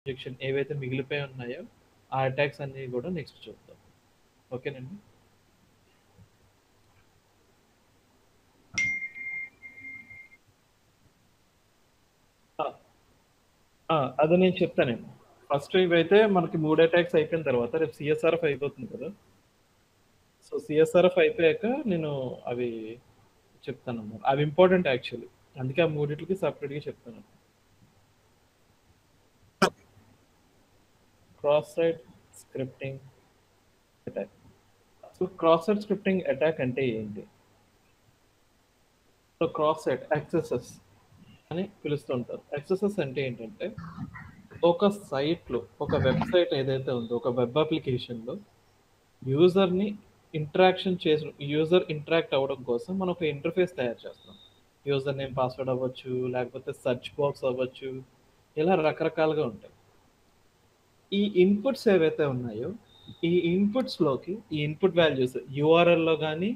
Injection ఏవైతే మిగిలిపోయి ఉన్నాయో ఆ అటాక్స్ అన్ని కూడా నెక్స్ట్ చూద్దాం ఓకేనండి ఆ, ఆ, అది నేను చెప్తానండి ఫస్ట్ ఇవైతే మనకి మూడు అటాక్స్ అయిపోయిన తర్వాత రేపు సిఎస్ఆర్ఎఫ్ అయిపోతుంది కదా సో సిఎస్ఆర్ఎఫ్ అయిపోయాక నేను అవి చెప్తాను అన్నమాట అవి ఇంపార్టెంట్ యాక్చువల్లీ అందుకే ఆ మూడింటికి సపరేట్గా చెప్తాను cross site scripting attack so cross site scripting attack అంటే ఏంటి సో క్రాస్ సైడ్ యాక్సెసెస్ అని పిలుస్తుంటారు యాక్సెసెస్ అంటే ఏంటంటే ఒక సైట్లో ఒక వెబ్సైట్ ఏదైతే ఉందో ఒక వెబ్ అప్లికేషన్లో యూజర్ని ఇంటరాక్షన్ చేసి యూజర్ ఇంటరాక్ట్ అవ్వడం కోసం మనం ఒక ఇంటర్ఫేస్ తయారు చేస్తాం యూజర్ నేమ్ పాస్వర్డ్ అవ్వచ్చు లేకపోతే సెర్చ్ బాక్స్ అవ్వచ్చు ఇలా రకరకాలుగా ఉంటాయి ఈ ఇన్పుట్స్ ఏవైతే ఉన్నాయో ఈ ఇన్పుట్స్లోకి ఈ ఇన్పుట్ వాల్యూస్ యూఆర్ఎల్లో కానీ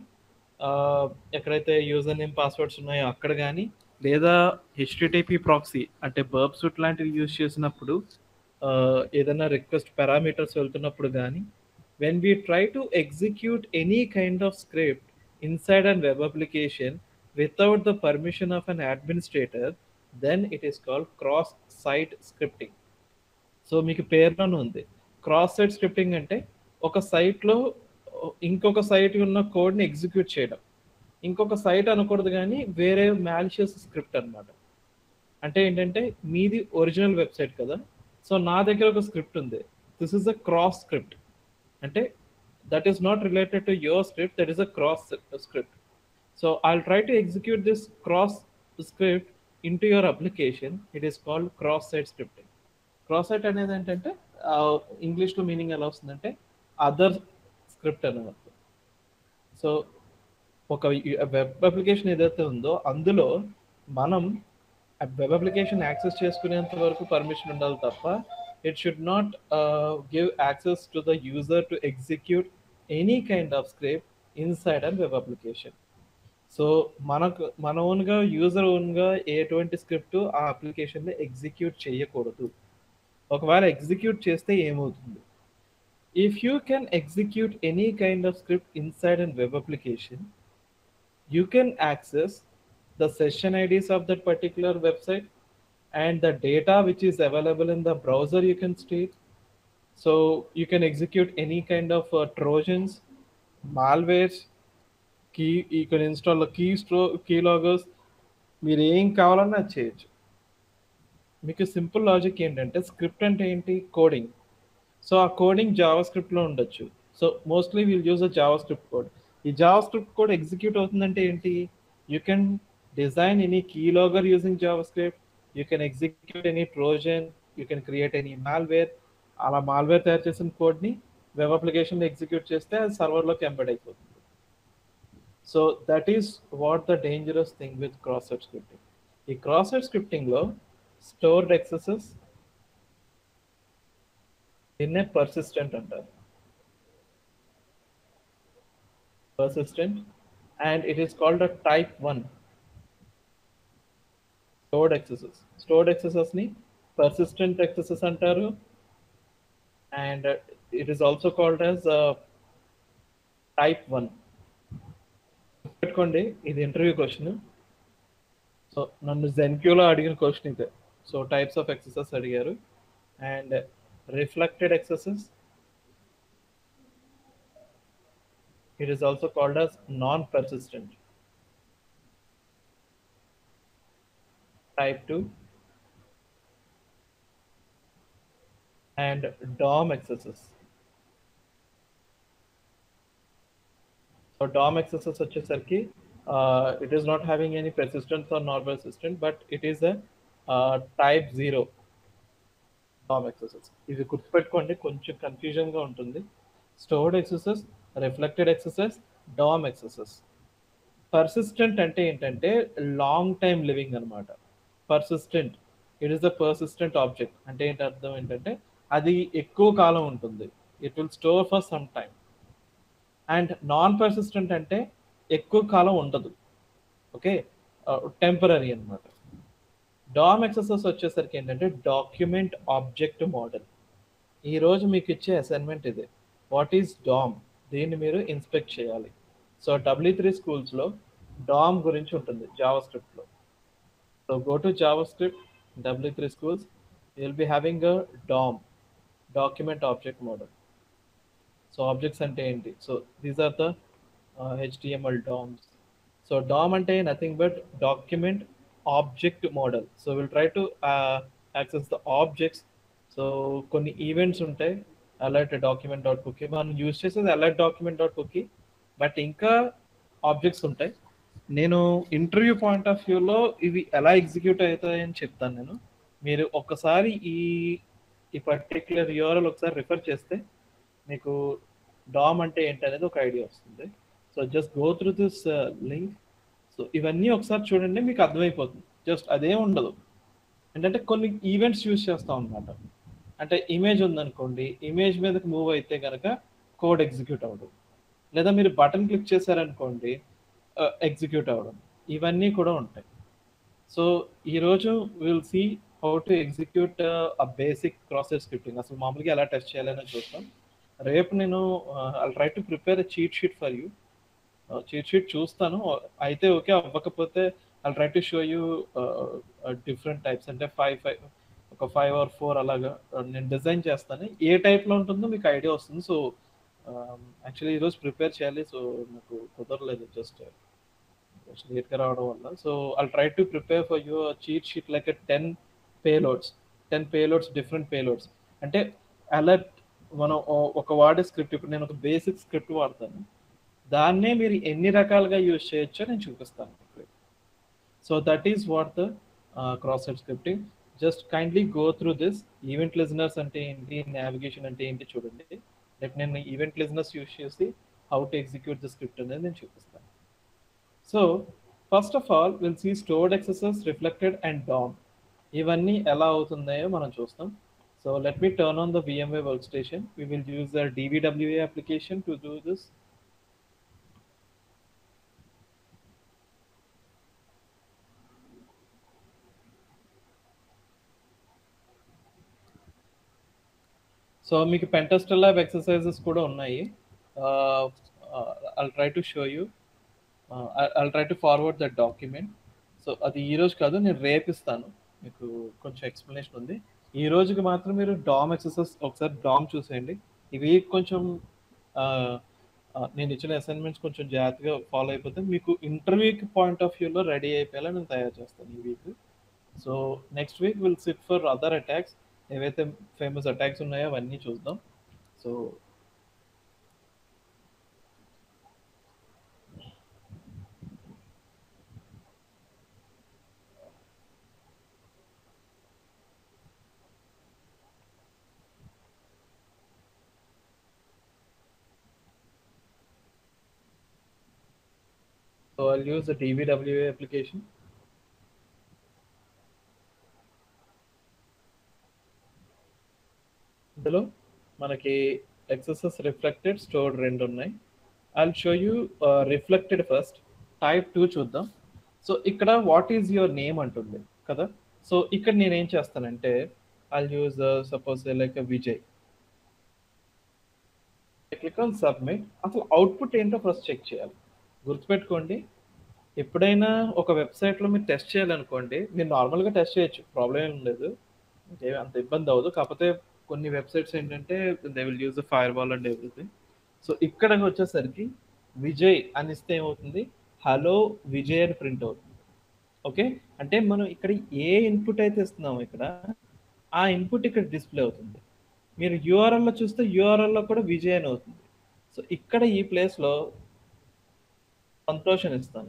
ఎక్కడైతే యూజర్ నేమ్ పాస్వర్డ్స్ ఉన్నాయో అక్కడ కానీ లేదా హెచ్టిటిపి ప్రాక్సీ అంటే బర్బ్ సూట్ లాంటివి యూజ్ చేసినప్పుడు ఆ, ఏదైనా రిక్వెస్ట్ పారామీటర్స్ వెళ్తున్నప్పుడు కానీ when we try to execute any kind of script inside an web application without the permission of an administrator then it is called cross site scripting so మీకు పేరులోనే ఉంది cross site scripting అంటే ఒక సైట్లో ఇంకొక site ఉన్న కోడ్ని execute చేయడం ఇంకొక సైట్ అనకూడదు కానీ వేరే మ్యాలిషియస్ స్క్రిప్ట్ అన్నమాట అంటే ఏంటంటే మీది ఒరిజినల్ వెబ్సైట్ కదా సో నా దగ్గర ఒక స్క్రిప్ట్ ఉంది this is a cross script అంటే that is not related to your script that is a cross script so I'll try to execute this cross script into your application it is called cross site scripting cross site అనేది ఏంటంటే ఇంగ్లీష్లో meaning ఎలా వస్తుందంటే other script అని అర్థం so ఒక web application ఏదైతే ఉందో అందులో మనం వెబ్ అప్లికేషన్ యాక్సెస్ చేసుకునేంత వరకు పర్మిషన్ ఉండాలి తప్ప it should not uh, give access to the user to execute any kind of script inside a web application so మనకు మన ఓన్గా యూజర్ ఓన్గా ఎటువంటి స్క్రిప్ట్ ఆ అప్లికేషన్లో ఎగ్జిక్యూట్ చేయకూడదు ఒకవేళ ఎగ్జిక్యూట్ చేస్తే ఏమవుతుంది if you can execute any kind of script inside and web application you can access the session IDs of that particular website and the data which is available in the browser you can steal so you can execute any kind of uh, trojans malwares key you can install a key stro- keyloggers మీరు ఏం కావాలన్నా అది చేయొచ్చు మీకు simple logic ఏంటంటే script అంటే ఏంటి coding so ఆ కోడింగ్ జావా స్క్రిప్ట్లో ఉండొచ్చు so mostly will use a JavaScript code ఈ జావా స్క్రిప్ట్ కోడ్ ఎగ్జిక్యూట్ అవుతుందంటే ఏంటి you can design any keylogger using JavaScript you can execute any Trojan you can create any malware అలా malware తయారు చేసిన కోడ్ని web అప్లికేషన్లో ఎగ్జిక్యూట్ చేస్తే అది సర్వర్లోకి ఎంబెడ్ అయిపోతుంది so that is what the dangerous thing with cross site scripting ఈ క్రాస్ సైట్ స్క్రిప్టింగ్లో స్టోర్డ్ ఎక్సెసెస్ దీన్నే పర్సిస్టెంట్ అంటారు persistent and it is called a type one stored XSS stored XSS ని పర్సిస్టెంట్ ఎక్సెసెస్ అంటారు and it is also called as type one పెట్టుకోండి ఇది interview question so నన్ను జెన్క్యూలో అడిగిన క్వశ్చన్ ఇదే సో టైప్స్ ఆఫ్ ఎక్సెసెస్ అడిగారు and reflected XSS it is also called as non persistent type 2 and DOM accesses. So DOM accesses వచ్చేసరికి uh, it is not having any persistence or not persistent, but it is a uh, type 0 DOM accesses. ఇది గుర్తుపెట్టుకోండి కొంచెం confusion గా ఉంటుంది stored XSS reflected XSS DOM XSS persistent అంటే ఏంటంటే long time living అనమాట persistent it is the persistent object అంటే ఏంటి అర్థం ఏంటంటే అది ఎక్కువ కాలం ఉంటుంది it will store for some time and non persistent అంటే ఎక్కువ కాలం ఉండదు ఓకే టెంపరీ అనమాట డామ్ ఎక్సెసెస్ వచ్చేసరికి ఏంటంటే డాక్యుమెంట్ ఆబ్జెక్ట్ మోడల్ ఈ రోజు మీకు ఇచ్చే అసైన్మెంట్ ఇది వాట్ ఈస్ డామ్ దీన్ని మీరు ఇన్స్పెక్ట్ చేయాలి సో డబ్ల్యూ త్రీ స్కూల్స్లో డామ్ గురించి ఉంటుంది జావా స్క్రిప్ట్లో so go to JavaScript W three schools will be having a DOM document object model so objects అంటే ఏంటి so these are the HTML DOMs so DOM అంటే nothing but document object model so will try to access the objects so కొన్ని events ఉంటాయి alert document dot cookie మనం use చేసేది alert document dot cookie but ఇంకా objects ఉంటాయి నేను interview point of వ్యూలో ఇవి ఎలా ఎగ్జిక్యూట్ అవుతాయని చెప్తాను నేను మీరు ఒక్కసారి ఈ ఈ పర్టిక్యులర్ యూఆర్ఎల్ ఒకసారి రిఫర్ చేస్తే మీకు డామ్ అంటే ఏంటి అనేది ఒక ఐడియా వస్తుంది so just go through this link so ఇవన్నీ ఒకసారి చూడండి మీకు అర్థమైపోతుంది జస్ట్ అదేం ఉండదు ఏంటంటే కొన్ని ఈవెంట్స్ యూజ్ చేస్తాం అనమాట అంటే ఇమేజ్ ఉందనుకోండి ఇమేజ్ మీదకి మూవ్ అయితే కనుక కోడ్ ఎగ్జిక్యూట్ అవ్వడం లేదా మీరు బటన్ క్లిక్ చేశారనుకోండి ఎగ్జిక్యూట్ అవ్వడం ఇవన్నీ కూడా ఉంటాయి సో ఈరోజు will see how to execute a basic process scripting అసలు మామూలుగా ఎలా టెస్ట్ చేయాలని చూస్తాం రేపు నేను I try to prepare cheat sheet for you cheat sheet చూస్తాను అయితే ఓకే అవ్వకపోతే I try to show you different types అంటే ఫైవ్ ఫైవ్ ఒక ఫైవ్ ఆర్ ఫోర్ అలాగా నేను డిజైన్ చేస్తాను ఏ టైప్లో ఉంటుందో మీకు ఐడియా వస్తుంది సో యాక్చువల్లీ ఈరోజు ప్రిపేర్ చేయాలి సో నాకు కుదరలేదు జస్ట్ జస్ట్ లేట్గా రావడం వల్ల so I try to prepare for you cheat sheet like ten payloads ten payloads different payloads అంటే అలర్ట్ మనం ఒక వాడే స్క్రిప్ట్ ఇప్పుడు నేను ఒక బేసిక్ స్క్రిప్ట్ వాడతాను దాన్నే మీరు ఎన్ని రకాలుగా యూజ్ చేయొచ్చో నేను చూపిస్తాను so that is what the cross site scripting just kindly go through this event listeners అంటే ఏంటి నావిగేషన్ అంటే ఏంటి చూడండి రేపు నేను ఈవెంట్ లిజనర్స్ యూజ్ చేసి how to execute the script అనేది నేను చూపిస్తాను so first of all will see stored XSS reflected and DOM ఇవన్నీ ఎలా అవుతున్నాయో మనం చూస్తాం so let me turn on the VMware workstation. We will use the DVWA application to do this. So మీకు pentester lab exercises కూడా ఉన్నాయి I'll try to show you I'll try to forward that document so అది ఈ రోజు కాదు నేను రేపిస్తాను మీకు కొంచెం ఎక్స్ప్లెనేషన్ ఉంది ఈ రోజుకి మాత్రం మీరు డామ్ ఎక్సర్సైజ్ ఒకసారి డామ్ చూసేయండి ఇవి కొంచెం నేను ఇచ్చిన అసైన్మెంట్స్ కొంచెం జాగ్రత్తగా ఫాలో అయిపోతే మీకు ఇంటర్వ్యూకి పాయింట్ ఆఫ్ వ్యూలో రెడీ అయిపోయేలా నేను తయారు చేస్తాను ఈ week so next week will sit for other attacks ఏవైతే ఫేమస్ అటాక్స్ ఉన్నాయో అవన్నీ చూద్దాం so So I'll use the DVWA application. ఇందులో మనకి ఎక్సెసెస్ రిఫ్లెక్టెడ్ స్టోర్డ్ రెండు ఉన్నాయి I show you reflected first type two చూద్దాం సో ఇక్కడ వాట్ ఈజ్ యువర్ నేమ్ అంటుంది కదా సో ఇక్కడ నేను ఏం చేస్తానంటే I use suppose like Vijay click on submit అసలు అవుట్పుట్ ఏంటో ఫస్ట్ చెక్ చేయాలి గుర్తుపెట్టుకోండి ఎప్పుడైనా ఒక వెబ్సైట్లో మీరు టెస్ట్ చేయాలనుకోండి మీరు నార్మల్గా టెస్ట్ చేయొచ్చు ప్రాబ్లం ఏం లేదు ఇంకేమి అంత ఇబ్బంది అవ్వదు కాకపోతే కొన్ని వెబ్సైట్స్ ఏంటంటే they will use firewall and everything so ఇక్కడికి వచ్చేసరికి విజయ్ అని ఇస్తే ఏమవుతుంది హలో విజయ్ అని ప్రింట్ అవుతుంది ఓకే అంటే మనం ఇక్కడ ఏ ఇన్పుట్ అయితే ఇస్తున్నామో ఇక్కడ ఆ ఇన్పుట్ ఇక్కడ డిస్ప్లే అవుతుంది మీరు యూఆర్ఎల్లో చూస్తే యూఆర్ఎల్లో కూడా విజయ్ అని అవుతుంది సో ఇక్కడ ఈ ప్లేస్లో సంతోషం ఇస్తాను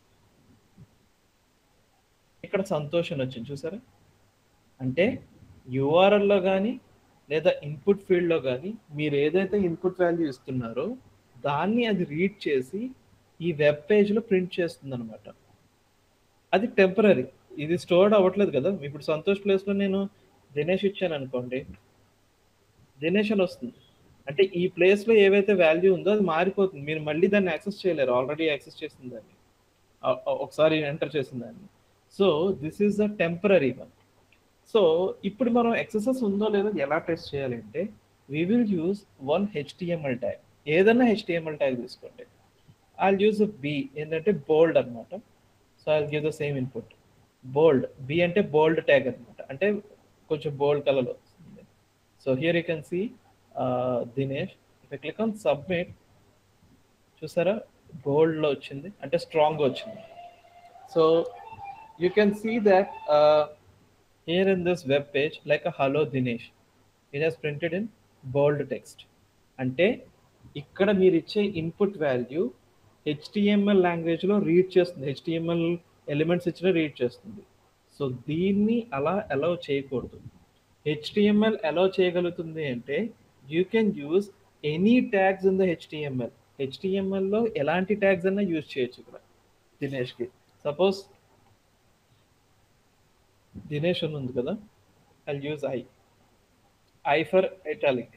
ఇక్కడ సంతోషం వచ్చింది చూసారా అంటే యూఆర్ఎల్లో కానీ లేదా ఇన్పుట్ ఫీల్డ్లో కానీ మీరు ఏదైతే ఇన్పుట్ వాల్యూ ఇస్తున్నారో దాన్ని అది రీడ్ చేసి ఈ వెబ్ పేజ్లో ప్రింట్ చేస్తుంది అనమాట అది టెంపరీ ఇది స్టోర్డ్ అవ్వట్లేదు కదా ఇప్పుడు సంతోష్ ప్లేస్లో నేను దినేష్ ఇచ్చాను అనుకోండి దినేష్ అని వస్తుంది అంటే ఈ ప్లేస్లో ఏవైతే వాల్యూ ఉందో అది మారిపోతుంది మీరు మళ్ళీ దాన్ని యాక్సెస్ చేయలేరు ఆల్రెడీ యాక్సెస్ చేసిన దాన్ని ఒకసారి ఎంటర్ చేసిన దాన్ని so this is the temporary one so ఇప్పుడు మనం ఎక్సెసెస్ ఉందో లేదో ఎలా టెస్ట్ చేయాలి అంటే we will use one HTML tag ఏదన్నా హెచ్టిఎంఎల్ ట్యాగ్ తీసుకోండి ఐ యూజ్ బి ఏంటంటే బోల్డ్ అనమాట so I give the same input bold B అంటే బోల్డ్ ట్యాగ్ అనమాట అంటే కొంచెం బోల్డ్ కలర్లో వస్తుంది so here you can see Dinesh if click on submit చూసారా బోల్డ్లో వచ్చింది అంటే స్ట్రాంగ్గా వచ్చింది so you can see that here in this web page like a hello dinesh it has printed in bold text అంటే ఇక్కడ మీరు ఇచ్చే ఇన్పుట్ వాల్యూ హెచ్టిఎంఎల్ లాంగ్వేజ్లో రీడ్ చేస్తుంది హెచ్టిఎంఎల్ ఎలిమెంట్స్ ఇచ్చిన రీడ్ చేస్తుంది సో దీన్ని అలా అలౌ చేయకూడదు హెచ్టిఎంఎల్ అలౌ చేయగలుగుతుంది అంటే you can use any tags in the HTML హెచ్టిఎంఎల్లో ఎలాంటి ట్యాగ్స్ అన్నా యూజ్ చేయొచ్చు ఇక్కడ దినేష్కి సపోజ్ దినేష్ అని ఉంది కదా I use I I for italic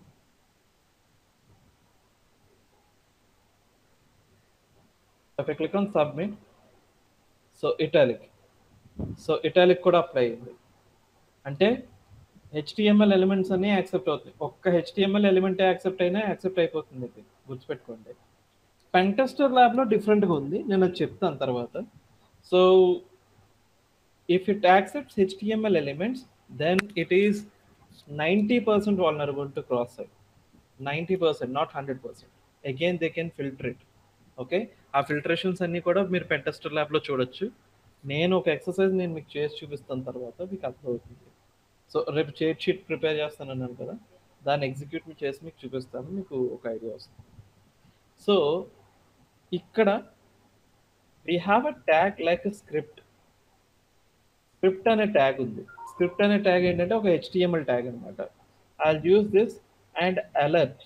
click on submit so italic so italic కూడా అప్లై అయింది అంటే హెచ్టిఎంఎల్ ఎలిమెంట్స్ అన్ని యాక్సెప్ట్ అవుతాయి ఒక్క హెచ్టిఎంఎల్ ఎలిమెంట్ యాక్సెప్ట్ అయినా యాక్సెప్ట్ అయిపోతుంది ఇది గుర్తుపెట్టుకోండి పెంటెస్టర్ ల్యాబ్లో డిఫరెంట్గా ఉంది నేను అది చెప్తాను తర్వాత so if it accepts HTML elements, then it is 90% vulnerable to cross-site. 90%, not 100%. Again, they can filter it. Okay ఆ ఫిల్టరేషన్స్ అన్నీ కూడా మీరు పెంటెస్టర్ ల్యాబ్లో చూడొచ్చు నేను ఒక ఎక్సర్సైజ్ నేను మీకు చేసి చూపిస్తాను తర్వాత మీకు అర్థమవుతుంది సో రేపు చేట్ షీట్ ప్రిపేర్ చేస్తాను అన్నాను కదా దాన్ని ఎగ్జిక్యూట్ చేసి మీకు చూపిస్తాను మీకు ఒక ఐడియా వస్తుంది సో ఇక్కడ we have a tag like a script script అనే ట్యాగ్ ఉంది స్క్రిప్ట్ అనే ట్యాగ్ ఏంటంటే ఒక హెచ్టిఎంఎల్ ట్యాగ్ అనమాట I use this and alert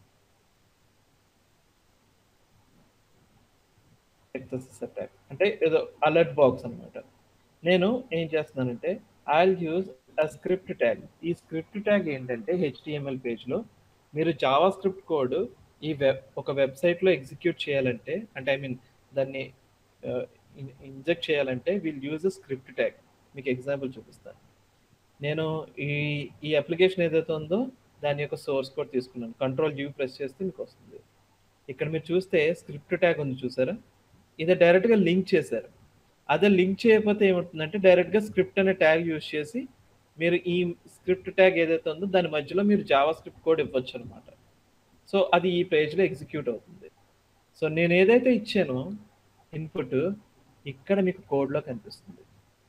tag అంటే ఏదో అలర్ట్ బాక్స్ అనమాట నేను ఏం చేస్తున్నానంటే I use a script tag ఈ స్క్రిప్ట్ ట్యాగ్ ఏంటంటే హెచ్టిఎంఎల్ పేజ్లో మీరు జావా స్క్రిప్ట్ కోడ్ ఈ వెబ్ ఒక వెబ్సైట్లో ఎగ్జిక్యూట్ చేయాలంటే అంటే ఐ మీన్ దాన్ని ఇంజెక్ట్ చేయాలంటే will use a script tag మీకు ఎగ్జాంపుల్ చూపిస్తాను నేను ఈ ఈ అప్లికేషన్ ఏదైతే ఉందో దాని యొక్క సోర్స్ కోడ్ తీసుకున్నాను కంట్రోల్ యూ ప్రెస్ చేస్తే మీకు వస్తుంది ఇక్కడ మీరు చూస్తే స్క్రిప్ట్ ట్యాగ్ ఉంది చూసారా ఇది డైరెక్ట్గా లింక్ చేశారు అదే లింక్ చేయకపోతే ఏమవుతుందంటే డైరెక్ట్గా స్క్రిప్ట్ అనే ట్యాగ్ యూజ్ చేసి మీరు ఈ స్క్రిప్ట్ ట్యాగ్ ఏదైతే ఉందో దాని మధ్యలో మీరు జావా స్క్రిప్ట్ కోడ్ ఇవ్వచ్చు అనమాట సో అది ఈ పేజ్లో ఎగ్జిక్యూట్ అవుతుంది సో నేను ఏదైతే ఇచ్చానో ఇన్పుట్ ఇక్కడ మీకు కోడ్లో కనిపిస్తుంది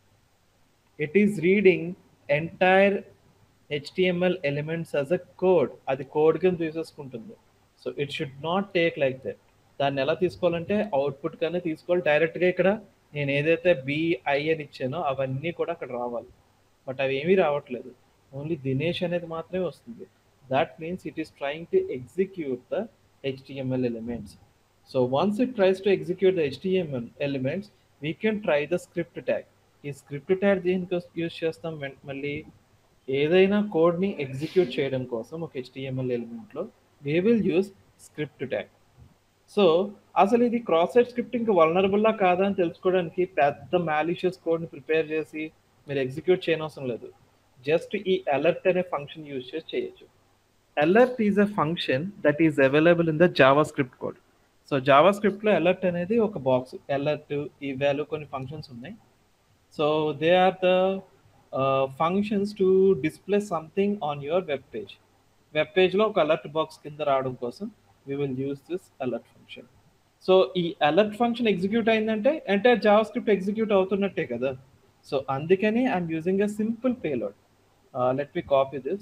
it is reading entire HTML elements as a code అది కోడ్ కింద తీసేసుకుంటుంది so it should not take like that దాన్ని ఎలా తీసుకోవాలంటే అవుట్పుట్ కానీ తీసుకోవాలి డైరెక్ట్గా ఇక్కడ నేను ఏదైతే బిఐ అని ఇచ్చానో అవన్నీ కూడా అక్కడ రావాలి బట్ అవి ఏమీ రావట్లేదు ఓన్లీ దినేష్ అనేది మాత్రమే వస్తుంది that means it is trying to execute the HTML elements so once it tries to execute the HTML elements we can try the script tag ఈ స్క్రిప్ట్ ట్యాగ్ దేనికి యూజ్ చేస్తాం మళ్ళీ ఏదైనా కోడ్ని ఎగ్జిక్యూట్ చేయడం కోసం ఒక హెచ్టిఎంఎల్ ఎలిమెంట్లో we will use script tag so అసలు ఇది క్రాస్ సైడ్ స్క్రిప్టింగ్ వలనరబుల్లా కాదా అని తెలుసుకోవడానికి పెద్ద మ్యాలిషియస్ కోడ్ని ప్రిపేర్ చేసి మీరు ఎగ్జిక్యూట్ చేయనవసరం లేదు జస్ట్ ఈ అలర్ట్ అనే ఫంక్షన్ యూజ్ చేసి చేయొచ్చు alert is a function that is available in the JavaScript code so జావా స్క్రిప్ట్లో అలర్ట్ అనేది ఒక బాక్స్ అలర్ట్ ఈ వాల్యూ కొన్ని ఫంక్షన్స్ ఉన్నాయి so they are the functions to display something on your web page web పేజ్లో ఒక alert box కింద రావడం కోసం we will use this alert function so ఈ అలర్ట్ ఫంక్షన్ ఎగ్జిక్యూట్ అయిందంటే అంటే జావా స్క్రిప్ట్ ఎగ్జిక్యూట్ అవుతున్నట్టే కదా సో అందుకని I'm using a simple payload let me copy this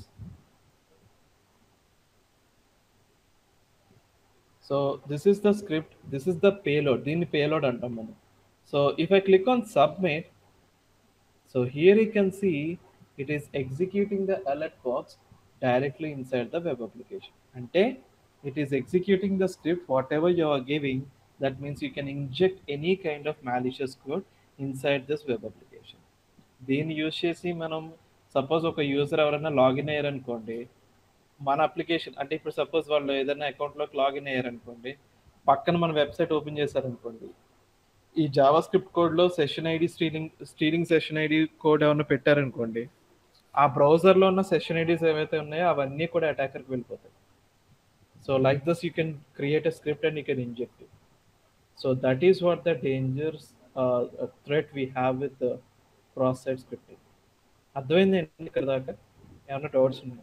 so this is the script this is the payload దీన్ని payload అంటాం మనం so if I click on submit so here you can see it is executing the alert box directly inside the web application అంటే it is executing the script whatever you are giving that means you can inject any kind of malicious code inside this web application దీన్ని use చేసి మనం suppose ఒక user ఎవరైనా login అయ్యారనుకోండి మన application అంటే ఇప్పుడు suppose వాళ్ళు ఏదైనా అకౌంట్లోకి లాగిన్ అయ్యారనుకోండి పక్కన మన వెబ్సైట్ ఓపెన్ చేశారనుకోండి ఈ జావా స్క్రిప్ట్ కోడ్ లో session ID stealing stealing session ID code ఏమైనా పెట్టారనుకోండి ఆ బ్రౌజర్ లో ఉన్న సెషన్ ఐడీస్ ఏవైతే ఉన్నాయో అవన్నీ కూడా అటాకర్కి వెళ్ళిపోతాయి so like this you can create a script and you can inject so that is what the dangers threat we have with cross site scripting అర్థమైంది ఇక్కడ దాకా ఏమైనా డౌట్స్ ఉన్నాయి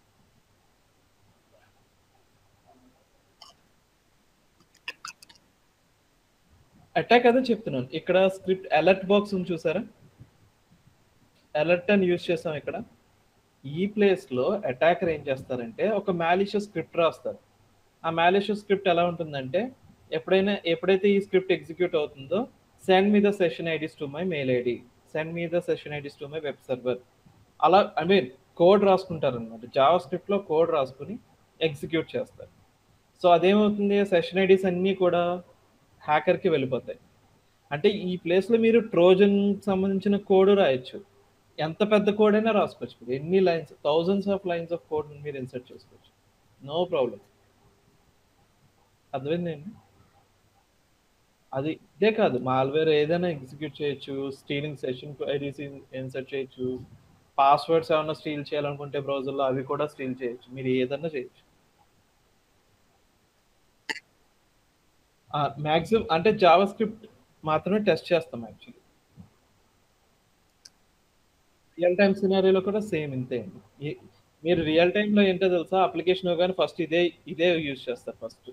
అటాక్ అదే చెప్తున్నాను ఇక్కడ స్క్రిప్ట్ అలర్ట్ బాక్స్ ఉంది చూసారా అలర్ట్ అని యూజ్ చేస్తాం ఇక్కడ ఈ ప్లేస్ లో అటాకర్ ఏం చేస్తారంటే ఒక మ్యాలిషియస్ స్క్రిప్ట్ రాస్తారు ఆ మ్యాలిషియస్ స్క్రిప్ట్ ఎలా ఉంటుందంటే ఎప్పుడైనా ఎప్పుడైతే ఈ స్క్రిప్ట్ ఎగ్జిక్యూట్ అవుతుందో send me the session IDs to my mail ID send me the session IDs to my web server అలా ఐ మీన్ కోడ్ రాసుకుంటారు అనమాట జావా స్క్రిప్ట్ లో కోడ్ రాసుకుని ఎగ్జిక్యూట్ చేస్తారు సో అదేమవుతుంది సెషన్ ఐడీస్ అన్నీ కూడా హ్యాకర్కి వెళ్ళిపోతాయి అంటే ఈ ప్లేస్లో మీరు ట్రోజన్ సంబంధించిన కోడ్ రాయొచ్చు ఎంత పెద్ద కోడ్ అయినా రాసుకోవచ్చు మీరు ఎన్ని lines thousands of lines of code మీరు ఇన్సర్ట్ చేసుకోవచ్చు నో ప్రాబ్లం అర్థమైందండి అది ఇదే కాదు మాల్వేర్ ఏదైనా ఎగ్జిక్యూట్ చేయొచ్చు స్టీలింగ్ సెషన్ ఐడీస్ ఇన్సర్ట్ చేయొచ్చు పాస్వర్డ్స్ ఏమైనా స్టీల్ చేయాలనుకుంటే బ్రౌజర్లో అవి కూడా స్టీల్ చేయొచ్చు మీరు ఏదైనా చేయొచ్చు మ్యాక్సిమం అంటే జావా స్క్రిప్ట్ మాత్రమే టెస్ట్ చేస్తాం యాక్చువల్లీ రియల్ టైమ్ సినారీలో కూడా సేమ్ ఇంతే అండి మీరు రియల్ టైంలో ఏంటో తెలుసా అప్లికేషన్ కానీ ఫస్ట్ ఇదే ఇదే యూజ్ చేస్తారు ఫస్ట్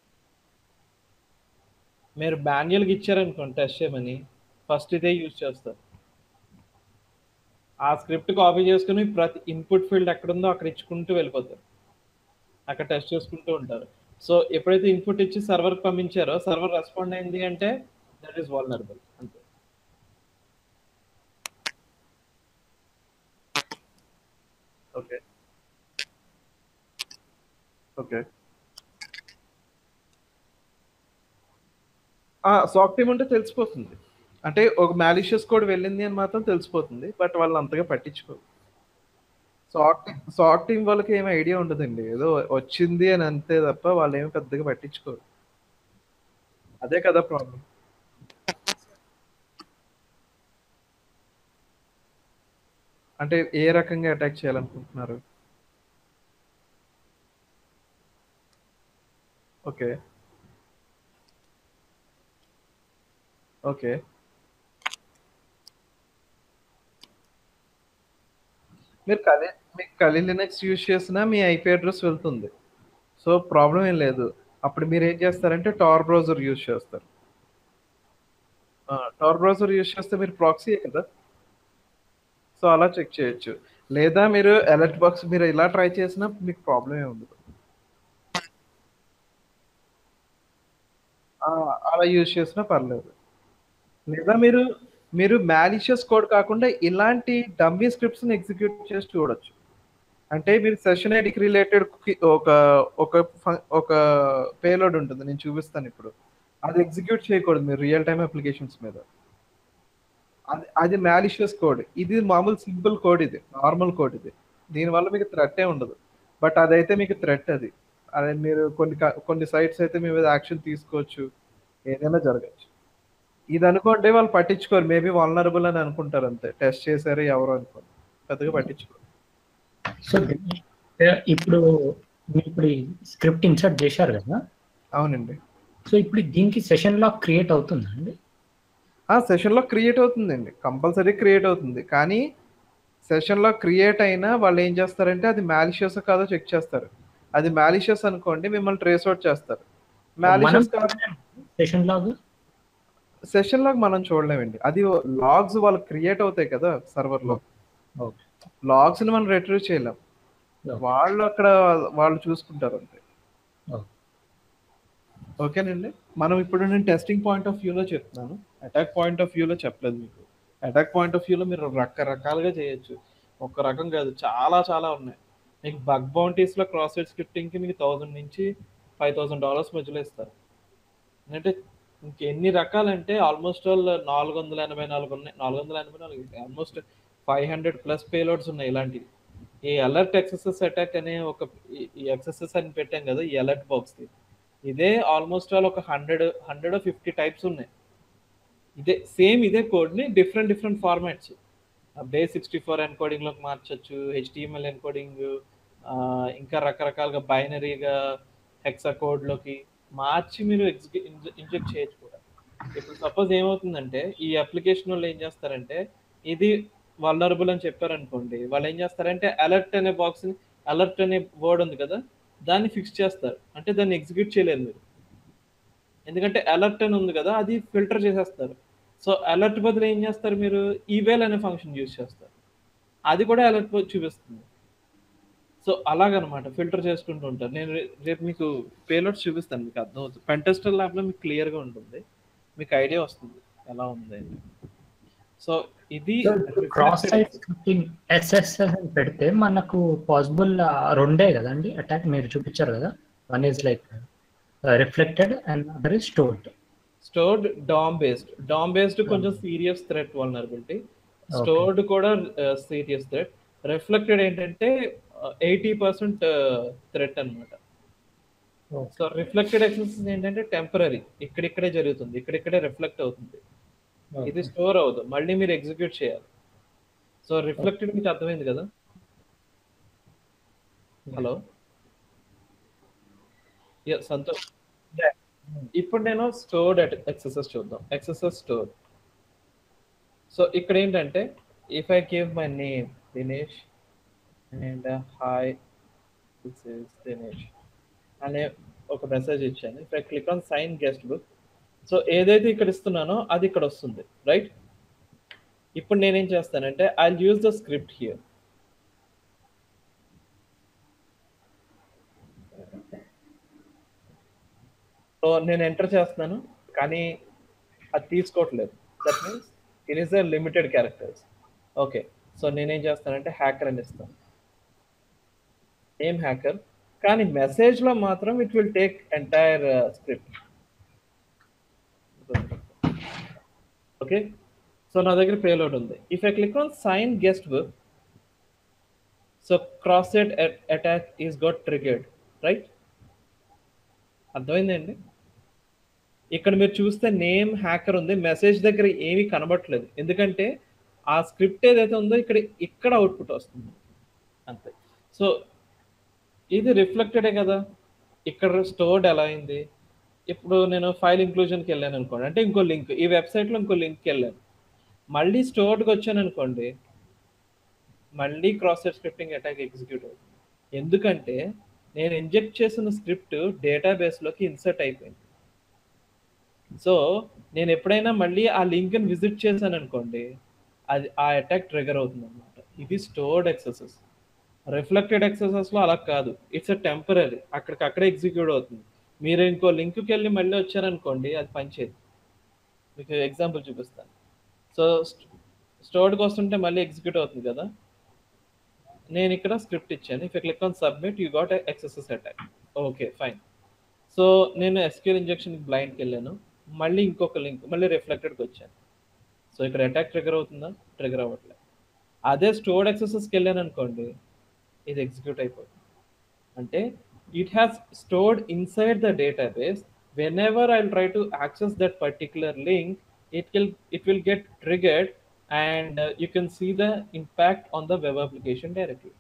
మీరు మాన్యువల్గా ఇచ్చారనుకోండి టెస్ట్ చేయమని ఫస్ట్ ఇదే యూజ్ చేస్తారు ఆ స్క్రిప్ట్ కాపీ చేసుకుని ప్రతి ఇన్పుట్ ఫీల్డ్ ఎక్కడుందో అక్కడ ఇచ్చుకుంటూ వెళ్ళిపోతారు అక్కడ టెస్ట్ చేసుకుంటూ ఉంటారు సో ఎప్పుడైతే ఇన్పుట్ ఇచ్చి సర్వర్ పంపించారో సర్వర్ రెస్పాండ్ అయింది అంటే దట్ ఈస్ వాల్నరబుల్ అంతే ఓకే ఓకే సాక్ టీమ్ ఉంటే తెలిసిపోతుంది అంటే ఒక మ్యాలిషియస్ కోడ్ వెళ్ళింది అని మాత్రం తెలిసిపోతుంది బట్ వాళ్ళు అంతగా పట్టించుకోరు సాక్ సాక్ టీం వాళ్ళకి ఏమి ఐడియా ఉండదండి ఏదో వచ్చింది అని అంతే తప్ప వాళ్ళు ఏమి పెద్దగా పట్టించుకోరు అదే కదా ప్రాబ్లం అంటే ఏ రకంగా అటాక్ చేయాలనుకుంటున్నారు ఓకే ఓకే మీరు కలి మీకు కలి లినక్స్ యూజ్ చేసినా మీ ఐపీ అడ్రస్ వెళ్తుంది సో ప్రాబ్లం ఏం లేదు అప్పుడు మీరు ఏం చేస్తారంటే టార్ బ్రౌజర్ యూజ్ చేస్తారు టార్ బ్రౌజర్ యూజ్ చేస్తే మీరు ప్రాక్సీ కదా సో అలా చెక్ చేయొచ్చు లేదా మీరు అలర్ట్ బాక్స్ మీరు ఇలా ట్రై చేసినా మీకు ప్రాబ్లం ఏ ఉండదు అలా యూజ్ చేసినా పర్లేదు లేదా మీరు మీరు మ్యాలిషియస్ కోడ్ కాకుండా ఇలాంటి డమ్మీ స్క్రిప్ట్స్ని ఎగ్జిక్యూట్ చేసి చూడొచ్చు అంటే మీరు సెషన్ ఐడికి రిలేటెడ్ ఒక ఒక ఒక పేలోడ్ ఉంటుంది నేను చూపిస్తాను ఇప్పుడు అది ఎగ్జిక్యూట్ చేయకూడదు మీరు రియల్ టైమ్ అప్లికేషన్స్ మీద అది అది మ్యాలిషియస్ కోడ్ ఇది మామూలు సింపుల్ కోడ్ ఇది నార్మల్ కోడ్ ఇది దీనివల్ల మీకు థ్రెట్టే ఉండదు బట్ అదైతే మీకు థ్రెట్ అది అదే మీరు కొన్ని కొన్ని సైట్స్ అయితే మీ మీద యాక్షన్ తీసుకోవచ్చు ఏదైనా జరగచ్చు ఇది అనుకోండి వాళ్ళు పట్టించుకోరు మేబీ వాల్నరబుల్ అని అనుకుంటారు అంతే టెస్ట్ చేశారు ఎవరు అనుకోండి పెద్దగా పట్టించుకోరు సో ఇప్పుడు మీరు ఇప్పుడు స్క్రిప్ట్ ఇన్సర్ట్ చేశారు కదా అవునండి సో ఇప్పుడు దీనికి సెషన్ లాక్ క్రియేట్ అవుతుందండి ఆ సెషన్లో క్రియేట్ అవుతుందండి కంపల్సరీ క్రియేట్ అవుతుంది కానీ సెషన్లో క్రియేట్ అయినా వాళ్ళు ఏం చేస్తారంటే అది మ్యాలిషియస్ కాదో చెక్ చేస్తారు అది మ్యాలిషియస్ అనుకోండి మిమ్మల్ని ట్రేస్ అవుట్ చేస్తారు malicious session log session log మనం చూడలేమండి అది లాగ్స్ వాళ్ళు క్రియేట్ అవుతాయి కదా సర్వర్ లో లాగ్స్ ని మనం రిట్రీవ్ చేయలేం వాళ్ళు అక్కడ వాళ్ళు చూసుకుంటారు అంతే ఓకేనండి మనం ఇప్పుడు నేను టెస్టింగ్ పాయింట్ ఆఫ్ వ్యూలో చెప్తున్నాను అటాక్ పాయింట్ ఆఫ్ వ్యూలో చెప్పలేదు మీకు అటాక్ పాయింట్ ఆఫ్ వ్యూలో మీరు రకరకాలుగా చేయొచ్చు ఒక రకం కాదు చాలా చాలా ఉన్నాయి మీకు బగ్ బౌంటీస్లో క్రాస్ సైడ్ స్క్రిప్టింగ్కి మీకు థౌజండ్ నుంచి ఫైవ్ థౌసండ్ డాలర్స్ మధ్యలో ఇస్తారు అంటే ఇంకెన్ని రకాలంటే ఆల్మోస్ట్ ఆల్ నాలుగు వందల ఎనభై నాలుగు ఉన్నాయి నాలుగు వందల ఎనభై నాలుగు almost five hundred plus payloads ఉన్నాయి ఇలాంటివి ఈ అలర్ట్ ఎక్సెసెస్ అటాక్ అనే ఒక ఈ ఎక్సెసెస్ అని పెట్టాం కదా ఈ అలర్ట్ బాక్స్ది ఇదే ఆల్మోస్ట్ ఆల్ ఒక హండ్రెడ్ హండ్రెడ్ ఫిఫ్టీ టైప్స్ ఉన్నాయి ఇదే సేమ్ ఇదే కోడ్ని different different formats base sixty four ఎన్కోడింగ్లోకి మార్చచ్చు హెచ్డిఎంఎల్ ఎన్కోడింగ్ ఇంకా రకరకాలుగా బైనరీగా హెక్సా కోడ్లోకి మార్చి మీరు ఎగ్జిక్యూ ఇంజెక్ట్ చేయొచ్చు కూడా ఇప్పుడు సపోజ్ ఏమవుతుందంటే ఈ అప్లికేషన్ వాళ్ళు ఏం చేస్తారంటే ఇది వల్నరబుల్ అని చెప్పారనుకోండి వాళ్ళు ఏం చేస్తారంటే అలర్ట్ అనే బాక్స్ అలర్ట్ అనే వర్డ్ ఉంది కదా దాన్ని ఫిక్స్ చేస్తారు అంటే దాన్ని ఎగ్జిక్యూట్ చేయలేరు మీరు ఎందుకంటే అలర్ట్ అని ఉంది కదా అది ఫిల్టర్ చేసేస్తారు సో అలర్ట్ బదులు ఏం చేస్తారు మీరు ఈవేల్ అనే ఫంక్షన్ యూజ్ చేస్తారు అది కూడా అలర్ట్ చూపిస్తుంది సో అలాగనమాట ఫిల్టర్ చేసుకుంటూ ఉంటారు నేను రే- రేపు మీకు పేలోడ్స్ చూపిస్తాను మీకు అర్థం అవుతుంది పెంటెస్టర్ ల్యాబ్లో మీకు క్లియర్గా ఉంటుంది మీకు ఐడియా వస్తుంది ఎలా ఉంది అని సో ఇది క్రాస్ సైట్ స్క్రిప్టింగ్ ఎస్ఎస్ఎస్ అని పెడితే మనకు పాసిబుల్ రెండే కదండి అటాక్ మీరు చూపించారు కదా one is like reflected and other is stored stored DOM based DOM based కొంచెం సీరియస్ థ్రెట్ వల్నరబిలిటీ స్టోర్డ్ కూడా సీరియస్ థ్రెట్ రిఫ్లెక్టెడ్ ఏంటంటే ఎయిటీ పర్సెంట్ థ్రెట్ అనమాట సో రిఫ్లెక్టెడ్ ఎక్సెస్ ఏంటంటే టెంపరీ ఇక్కడిక్కడే జరుగుతుంది ఇక్కడిక్కడే రిఫ్లెక్ట్ అవుతుంది ఇది స్టోర్ అవ్వదు మళ్ళీ మీరు ఎగ్జిక్యూట్ చేయాలి సో రిఫ్లెక్టెడ్ మీకు అర్థమైంది కదా హలో యా సంతోష్ ఇప్పుడు నేను స్టోర్డ్ ఎక్సెసెస్ చూద్దాం ఎక్సెసెస్ స్టోర్ సో ఇక్కడ ఏంటంటే if I give my name Dinesh and hi this is Dinesh అనే ఒక మెసేజ్ ఇచ్చాను if I click on sign guest book so ఏదైతే ఇక్కడ ఇస్తున్నానో అది ఇక్కడ వస్తుంది రైట్ ఇప్పుడు నేనేం చేస్తానంటే I use the script here so నేను ఎంటర్ చేస్తున్నాను కానీ అది తీసుకోవట్లేదు that means it is a limited characters okay so నేనేం చేస్తానంటే హ్యాకర్ అని ఇస్తాను ఏం హ్యాకర్ కానీ మెసేజ్లో మాత్రం it will take entire script okay so నా దగ్గర పేలోడ్ ఉంది if I click on sign guest book so cross site attack is got triggered right అర్థమైందండి ఇక్కడ మీరు చూస్తే నేమ్ హ్యాకర్ ఉంది మెసేజ్ దగ్గర ఏమీ కనబడట్లేదు ఎందుకంటే ఆ స్క్రిప్ట్ ఏదైతే ఉందో ఇక్కడ ఇక్కడ అవుట్పుట్ వస్తుంది అంతే సో ఇది రిఫ్లెక్టెడే కదా ఇక్కడ స్టోర్డ్ ఎలా అయింది ఇప్పుడు నేను ఫైల్ ఇంక్లూజన్కి వెళ్ళాను అనుకోండి అంటే ఇంకో లింక్ ఈ వెబ్సైట్లో ఇంకో లింక్కి వెళ్ళాను మళ్ళీ స్టోర్డ్కి వచ్చాను అనుకోండి మళ్ళీ cross site scripting attack execute అవుతుంది ఎందుకంటే నేను ఇంజెక్ట్ చేసిన స్క్రిప్ట్ డేటాబేస్లోకి ఇన్సర్ట్ అయిపోయింది సో నేను ఎప్పుడైనా మళ్ళీ ఆ లింక్ని విజిట్ చేశాను అనుకోండి అది ఆ అటాక్ ట్రిగర్ అవుతుంది అనమాట ఇది స్టోర్డ్ ఎక్సెసెస్ రిఫ్లెక్టెడ్ ఎక్సెసెస్లో అలా కాదు ఇట్స్ అ టెంపరీ అక్కడికి అక్కడే ఎగ్జిక్యూట్ అవుతుంది మీరు ఇంకో లింక్కి వెళ్ళి మళ్ళీ వచ్చారనుకోండి అది పనిచేయదు మీకు ఎగ్జాంపుల్ చూపిస్తాను సో స్టోర్డ్కి వస్తుంటే మళ్ళీ ఎగ్జిక్యూట్ అవుతుంది కదా నేను ఇక్కడ స్క్రిప్ట్ ఇచ్చాను if click on submit you got XSS attack okay fine so నేను ఎస్క్యూల్ ఇంజెక్షన్ బ్లైండ్కి వెళ్ళాను మళ్ళీ ఇంకొక లింక్ మళ్ళీ రిఫ్లెక్టెడ్కి వచ్చాను సో ఇక్కడ అటాక్ ట్రిగర్ అవుతుందా ట్రిగర్ అవ్వట్లేదు అదే స్టోర్డ్ ఎక్సెసెస్కి వెళ్ళాను అనుకోండి ఇది ఎగ్జిక్యూట్ అయిపోతుంది అంటే it has stored inside the database whenever I try to access that particular link it will it will get triggered and you can see the impact on the web application directly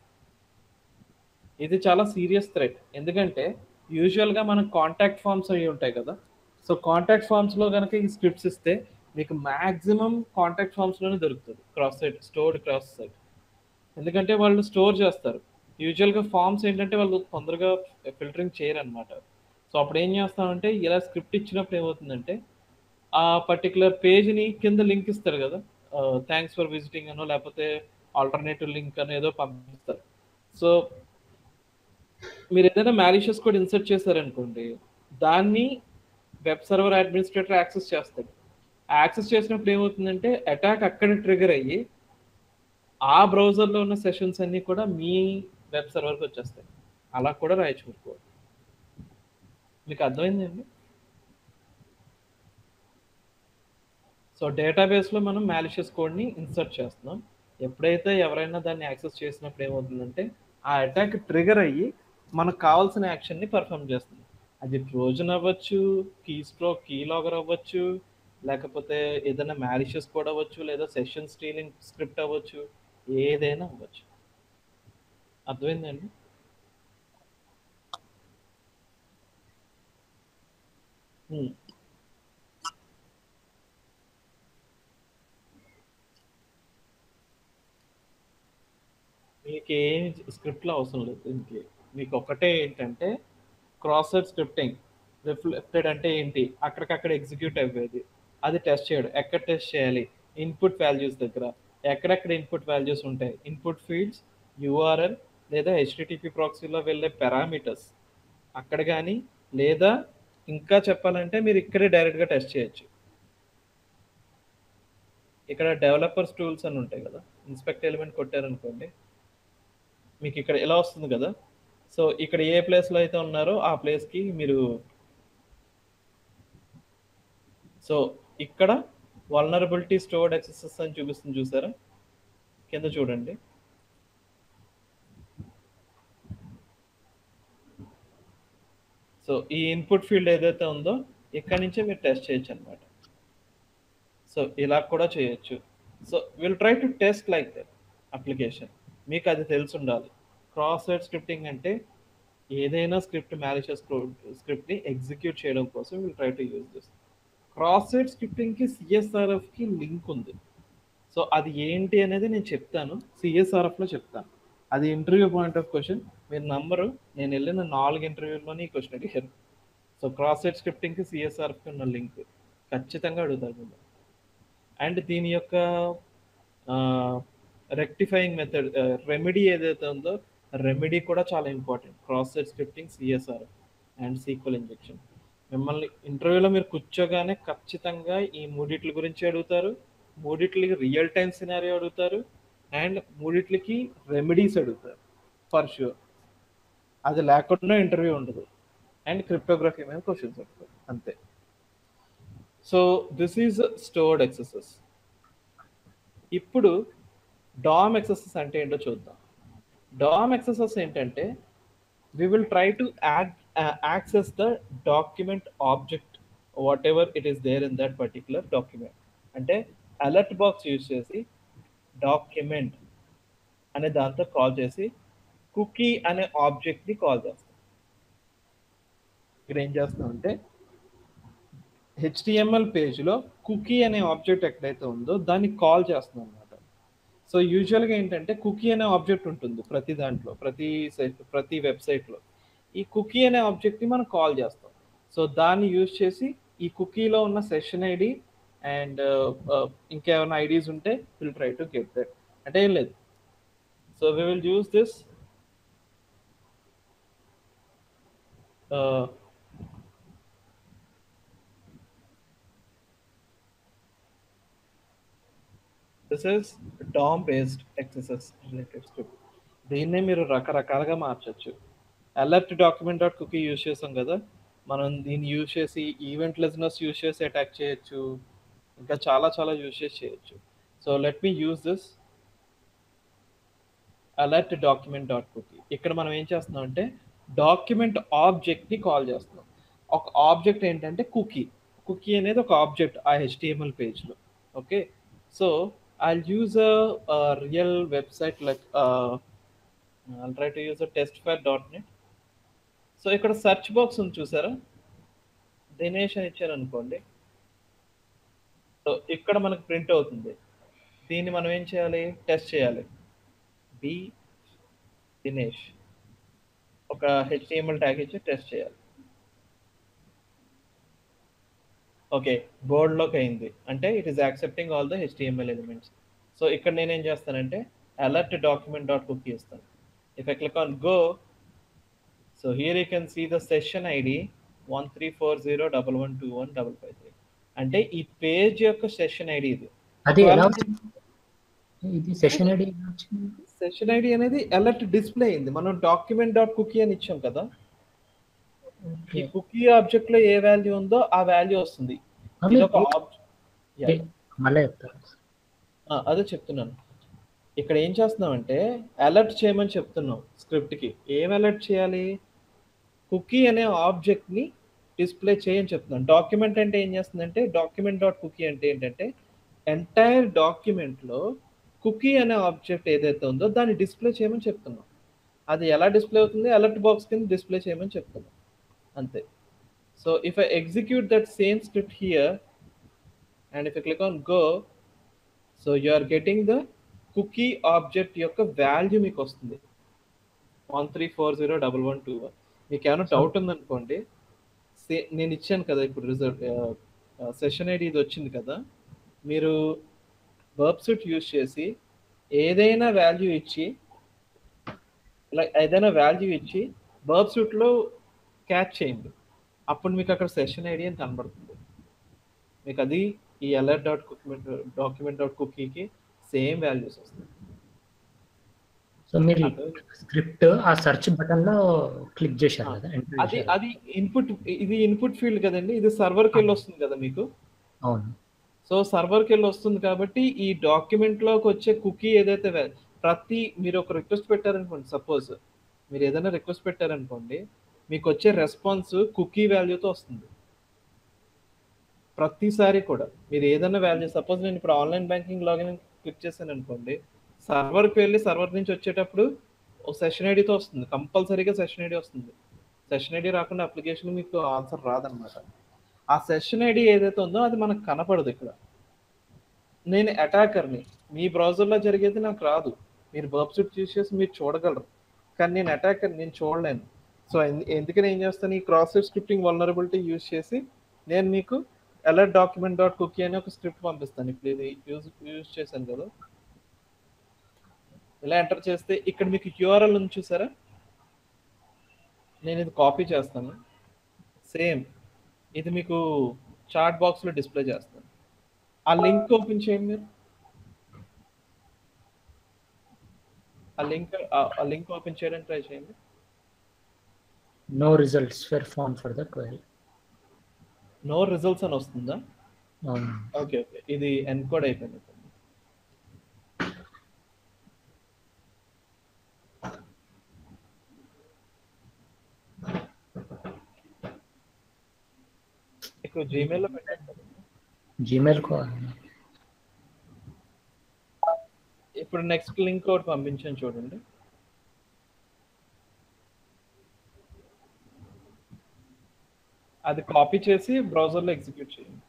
ఇది చాలా serious threat ఎందుకంటే యూజువల్గా మనం contact forms అవి ఉంటాయి కదా so contact ఫామ్స్లో కనుక ఈ స్క్రిప్ట్స్ ఇస్తే మీకు మ్యాక్సిమం కాంటాక్ట్ ఫామ్స్లోనే దొరుకుతుంది cross site stored cross site ఎందుకంటే వాళ్ళు స్టోర్ చేస్తారు యూజువల్గా ఫామ్స్ ఏంటంటే వాళ్ళు తొందరగా ఫిల్టరింగ్ చేయరు అనమాట సో అప్పుడు ఏం చేస్తామంటే ఇలా స్క్రిప్ట్ ఇచ్చినప్పుడు ఏమవుతుందంటే ఆ పర్టికులర్ పేజ్ని కింద లింక్ ఇస్తారు కదా థ్యాంక్స్ ఫర్ విజిటింగ్ అనో లేకపోతే ఆల్టర్నేటివ్ లింక్ అనో ఏదో పంపిస్తారు సో మీరు ఏదైనా మ్యాలిషియస్ కోడ్ ఇన్సర్ట్ చేశారనుకోండి దాన్ని వెబ్ సర్వర్ అడ్మినిస్ట్రేటర్ యాక్సెస్ చేస్తాడు యాక్సెస్ చేసినప్పుడు ఏమవుతుందంటే అటాక్ అక్కడ ట్రిగర్ అయ్యి ఆ బ్రౌజర్లో ఉన్న సెషన్స్ అన్నీ కూడా మీ వెబ్ సర్వర్కి వచ్చేస్తాయి అలా కూడా రాయొచ్చు మీరు కోడ్ మీకు అర్థమైందండి సో డేటాబేస్లో మనం మ్యాలిషియస్ కోడ్ని ఇన్సర్ట్ చేస్తున్నాం ఎప్పుడైతే ఎవరైనా దాన్ని యాక్సెస్ చేసినప్పుడు ఏమవుతుందంటే ఆ అటాక్ ట్రిగర్ అయ్యి మనకు కావాల్సిన యాక్షన్ని పర్ఫామ్ చేస్తుంది అది ట్రోజన్ అవ్వచ్చు కీ స్ట్రోక్ కీ లాగర్ అవ్వచ్చు లేకపోతే ఏదైనా మ్యాలిషియస్ కూడా అవ్వచ్చు లేదా సెషన్ స్టీలింగ్ స్క్రిప్ట్ అవ్వచ్చు ఏదైనా అవ్వచ్చు అర్థమైందండి ఉమ్. మీకు ఏ స్క్రిప్ట్లో అవసరం లేదు దీనికి మీకు ఒకటే ఏంటంటే క్రాస్ సైడ్ స్క్రిప్టింగ్ రిఫ్లెక్టెడ్ అంటే ఏంటి అక్కడికక్కడ ఎగ్జిక్యూట్ అయ్యేది అది టెస్ట్ చేయడం ఎక్కడ టెస్ట్ చేయాలి ఇన్పుట్ వాల్యూస్ దగ్గర ఎక్కడెక్కడ ఇన్పుట్ వాల్యూస్ ఉంటాయి ఇన్పుట్ ఫీల్డ్స్ యూఆర్ఎల్ లేదా హెచ్టిటిపి ప్రాక్సీలో వెళ్ళే పారామీటర్స్ అక్కడ కానీ లేదా ఇంకా చెప్పాలంటే మీరు ఇక్కడే డైరెక్ట్గా టెస్ట్ చేయొచ్చు ఇక్కడ డెవలపర్స్ టూల్స్ అని ఉంటాయి కదా ఇన్స్పెక్ట్ ఎలిమెంట్ కొట్టారనుకోండి మీకు ఇక్కడ ఎలా వస్తుంది కదా సో ఇక్కడ ఏ ప్లేస్లో అయితే ఉన్నారో ఆ ప్లేస్కి మీరు సో ఇక్కడ వల్నరబిలిటీ స్టోర్డ్ ఎక్సెసెస్ అని చూపిస్తుంది చూసారా కింద చూడండి సో ఈ ఇన్పుట్ ఫీల్డ్ ఏదైతే ఉందో ఇక్కడ నుంచే మీరు టెస్ట్ చేయొచ్చు అనమాట సో ఇలా కూడా చేయొచ్చు so will try to test like that application మీకు అది తెలిసి ఉండాలి క్రాస్ సైడ్ స్క్రిప్టింగ్ అంటే ఏదైనా స్క్రిప్ట్ మ్యాలిషియస్ స్క్రిప్ట్ని ఎగ్జిక్యూట్ చేయడం కోసం will try to use this cross site స్క్రిప్టింగ్కి సిఎస్ఆర్ఎఫ్కి లింక్ ఉంది సో అది ఏంటి అనేది నేను చెప్తాను సిఎస్ఆర్ఎఫ్లో చెప్తాను అది ఇంటర్వ్యూ పాయింట్ ఆఫ్ క్వశ్చన్ మీరు నంబరు నేను వెళ్ళిన నాలుగు ఇంటర్వ్యూల్లోనే ఈ క్వశ్చన్ అడిగారు సో క్రాస్ సైడ్ స్క్రిప్టింగ్కి సిఎస్ఆర్ఎఫ్కి ఉన్న లింక్ ఖచ్చితంగా అడుగుతారు మీరు అండ్ దీని యొక్క రెక్టిఫైయింగ్ మెథడ్ రెమెడీ ఏదైతే ఉందో రెమెడీ కూడా చాలా important cross site scripting CSR and SQL injection మిమ్మల్ని ఇంటర్వ్యూలో మీరు కూర్చోగానే ఖచ్చితంగా ఈ మూడిట్ల గురించి అడుగుతారు మూడిట్లకి రియల్ టైం సినారియో అడుగుతారు అండ్ మూడిట్లకి రెమెడీస్ అడుగుతారు ఫర్ షూర్ అది లేకుండా ఇంటర్వ్యూ ఉండదు అండ్ క్రిప్టోగ్రఫీ మీద క్వశ్చన్స్ అడుగుతారు అంతే so this is stored XSS ఇప్పుడు డామ్ ఎక్సెసెస్ అంటే ఏంటో చూద్దాం డామ్ ఎక్సెసెస్ ఏంటంటే we will try to access the document object whatever it is there in that particular document అంటే అలర్ట్ బాక్స్ యూజ్ చేసి డాక్యుమెంట్ అనే దాంతో కాల్ చేసి కుకీ అనే ఆబ్జెక్ట్ని కాల్ చేస్తాం ఇక్కడ ఏం చేస్తాం అంటే హెచ్టిఎంఎల్ పేజ్లో కుకీ అనే ఆబ్జెక్ట్ ఎక్కడైతే ఉందో దాన్ని కాల్ చేస్తున్నాం అనమాట సో యూజువల్గా ఏంటంటే కుకీ అనే ఆబ్జెక్ట్ ఉంటుంది ప్రతి దాంట్లో ప్రతి ప్రతి వెబ్సైట్లో ఈ కుకీ అనే ఆబ్జెక్ట్ని మనం కాల్ చేస్తాం సో దాన్ని యూజ్ చేసి ఈ కుకీలో ఉన్న సెషన్ ఐడి అండ్ ఇంకేమైనా ఐడీస్ ఉంటే will try to get that అంటే ఏం లేదు so we will use this this is DOM based XSS related script దీన్నే మీరు రకరకాలుగా మార్చచ్చు alert document dot cookie use చేసాం కదా మనం దీన్ని యూజ్ చేసి ఈవెంట్ లెస్నెస్ యూజ్ చేసి అటాక్ చేయొచ్చు ఇంకా చాలా చాలా యూజ్ చేసి చేయొచ్చు so let me use this alert document dot cookie ఇక్కడ మనం ఏం చేస్తున్నాం అంటే డాక్యుమెంట్ ఆబ్జెక్ట్ని కాల్ చేస్తున్నాం ఒక ఆబ్జెక్ట్ ఏంటంటే కుకీ కుకీ అనేది ఒక ఆబ్జెక్ట్ ఆ హెచ్టిఎంఎల్ పేజ్లో okay so I'll use a, a real website like uh, I'll try to use a testfire.net. So ఇక్కడ సెర్చ్ బాక్స్ ఉంది చూసారా దినేష్ అని ఇచ్చారు అనుకోండి సో ఇక్కడ మనకు ప్రింట్ అవుతుంది దీన్ని మనం ఏం చేయాలి టెస్ట్ చేయాలి బి దినేష్ ఒక హెచ్టిఎంఎల్ ట్యాగ్ ఇచ్చి టెస్ట్ చేయాలి ఓకే బోర్డ్లోకి అయింది అంటే it is accepting all the HTML elements so ఇక్కడ నేనేం చేస్తానంటే అలర్ట్ డాక్యుమెంట్ డాట్ కుకీ ఇస్తాను if I click on go so here you can see the session ID one three four zero double one two one double five three అంటే ఈ page యొక్క session ID ఇది అది ఎలా వచ్చింది? ఇది session ID ఎలా వచ్చింది సెషన్ ఐడి అనేది అలర్ట్ డిస్ప్లే అయింది మనం డాక్యుమెంట్ డాట్ కుకీ అని ఇచ్చాం కదా ఈ ఓకే కుకీ ఆబ్జెక్ట్ లో ఏ వాల్యూ ఉందో ఆ వాల్యూ వస్తుంది అవి ఇది ఒక ఆబ్జెక్ట్ మళ్ళీ చెప్తారు అదే చెప్తున్నాను ఇక్కడ ఏం చేస్తున్నామంటే అలర్ట్ చేయమని చెప్తున్నాం స్క్రిప్ట్ కి ఏం అలర్ట్ చేయాలి కుకీ అనే ఆబ్జెక్ట్ ని డిస్ప్లే చేయని చెప్తున్నాను డాక్యుమెంట్ అంటే ఏం చేస్తుందంటే డాక్యుమెంట్ డాట్ కుకీ అంటే ఏంటంటే ఎంటైర్ డాక్యుమెంట్లో కుకీ అనే ఆబ్జెక్ట్ ఏదైతే ఉందో దాన్ని డిస్ప్లే చేయమని చెప్తున్నాం అది ఎలా డిస్ప్లే అవుతుంది అలర్ట్ బాక్స్ కింద డిస్ప్లే చేయమని చెప్తున్నాం అంతే so if I execute that same script here and if I click on go so you are getting the cookie object యొక్క వాల్యూ మీకు వస్తుంది one three four zero double one two one మీకు ఏమైనా doubt ఉందనుకోండి సే నేను ఇచ్చాను కదా ఇప్పుడు రిజల్ట్ సెషన్ ఐడి ఇది వచ్చింది కదా మీరు వర్బ్ సూట్ యూజ్ చేసి ఏదైనా వాల్యూ ఇచ్చి ఇలా ఏదైనా వాల్యూ ఇచ్చి వర్బ్ సూట్లో క్యాచ్ చేయండి అప్పుడు మీకు అక్కడ సెషన్ ఐడి అని కనబడుతుంది మీకు అది ఈ అలర్ట్ డాట్ కుక్మెంట్ డాక్యుమెంట్ డాట్ కుకీకి సేమ్ వాల్యూస్ వస్తాయి సో మీరు స్క్రిప్ట్ ఆ సెర్చ్ బటన్ లో క్లిక్ చేశారు కదా enter అది చేశారు. అది ఇన్పుట్ ఇది ఇన్పుట్ ఫీల్డ్ కదండి ఇది సర్వర్కి వెళ్ళి వస్తుంది కదా మీకు అవును సో సర్వర్కి వెళ్ళి వస్తుంది కాబట్టి ఈ డాక్యుమెంట్ లోకి వచ్చే కుకీ ఏదైతే వా- ప్రతి మీరు ఒక రిక్వెస్ట్ పెట్టారనుకోండి సపోజ్ మీరు ఏదైనా రిక్వెస్ట్ పెట్టారనుకోండి మీకు వచ్చే రెస్పాన్స్ కుకీ వాల్యూతో వస్తుంది ప్రతిసారి కూడా మీరు ఏదైనా వాల్యూ సపోజ్ నేను ఇప్పుడు ఆన్లైన్ బ్యాంకింగ్ లాగిన్ క్లిక్ చేశాను అనుకోండి సర్వర్కి వెళ్ళి సర్వర్ నుంచి వచ్చేటప్పుడు ఒక సెషన్ ఐడితో వస్తుంది కంపల్సరీగా సెషన్ ఐడి వస్తుంది సెషన్ ఐడి రాకుండా అప్లికేషన్ మీకు ఆన్సర్ రాదనమాట ఆ సెషన్ ఐడి ఏదైతే ఉందో అది మనకు కనపడదు ఇక్కడ నేను అటాకర్ని మీ బ్రౌజర్లో జరిగేది నాకు రాదు మీరు బర్బ్సూట్ చూస్ చేసి మీరు చూడగలరు కానీ నేను అటాకర్ నేను చూడలేను సో ఎందుకని ఏం చేస్తాను ఈ క్రాస్ స్క్రిప్టింగ్ వల్నరబిలిటీ యూజ్ చేసి నేను మీకు అలర్ట్ డాక్యుమెంట్ డాట్ కుకీ అని ఒక స్క్రిప్ట్ పంపిస్తాను ఇప్పుడు ఇది యూజ్ యూజ్ చేశాను కదా ఇలా ఎంటర్ చేస్తే ఇక్కడ మీకు క్యూఆర్ఎల్ ఉంది చూసారా నేను ఇది కాపీ చేస్తాను సేమ్ ఇది మీకు చాట్ బాక్స్లో డిస్ప్లే చేస్తాను ఆ లింక్ ఓపెన్ చేయండి మీరు ఆ లింక్ ఆ లింక్ ఓపెన్ చేయడానికి ట్రై చేయండి no results for found for the query no results అని వస్తుందా అవును ఓకే ఓకే ఇది ఎన్కోడ్ అయిపోయింది మీకు జీమెయిల్లో పెట్టాను కదా జీమెయిల్ కో ఇప్పుడు నెక్స్ట్ లింక్ ఒకటి పంపించాను చూడండి అది కాపీ చేసి బ్రౌజర్లో ఎగ్జిక్యూట్ చేయండి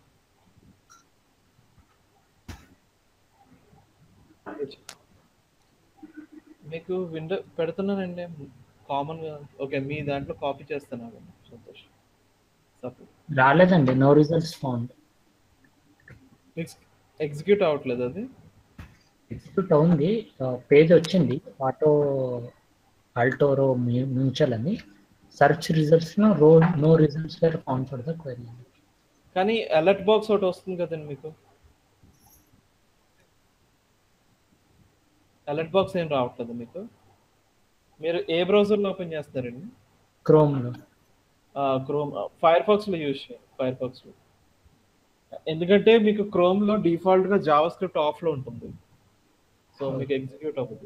మీకు విండో పెడుతున్నానండి కామన్గా ఓకే మీ దాంట్లో కాపీ చేస్తున్నాను సంతోష్ సపోజ్ రాలేదండి నో రిజల్ట్స్ ఫౌండ్ మీకు ఎగ్జిక్యూట్ అవ్వట్లేదు అది ఎగ్జిక్యూట్ అవుంది పేజ్ వచ్చింది ఆటో ఆల్టోరో మ్యూచువల్ అని సర్చ్ రిజల్ట్స్ లో రో no results were found for the query కానీ అలర్ట్ బాక్స్ ఒకటి వస్తుంది కదండి మీకు అలర్ట్ బాక్స్ ఏం రావట్లేదు మీకు మీరు ఏ బ్రౌజర్లో ఓపెన్ చేస్తారండి క్రోమ్ లో క్రోమ్ ఫైర్ ఫాక్స్లో యూజ్ చేయండి ఫైర్ ఫాక్స్లో ఎందుకంటే మీకు క్రోమ్లో డిఫాల్ట్గా జావా స్క్రిప్ట్ ఆఫ్లో ఉంటుంది సో మీకు ఎగ్జిక్యూట్ అవ్వదు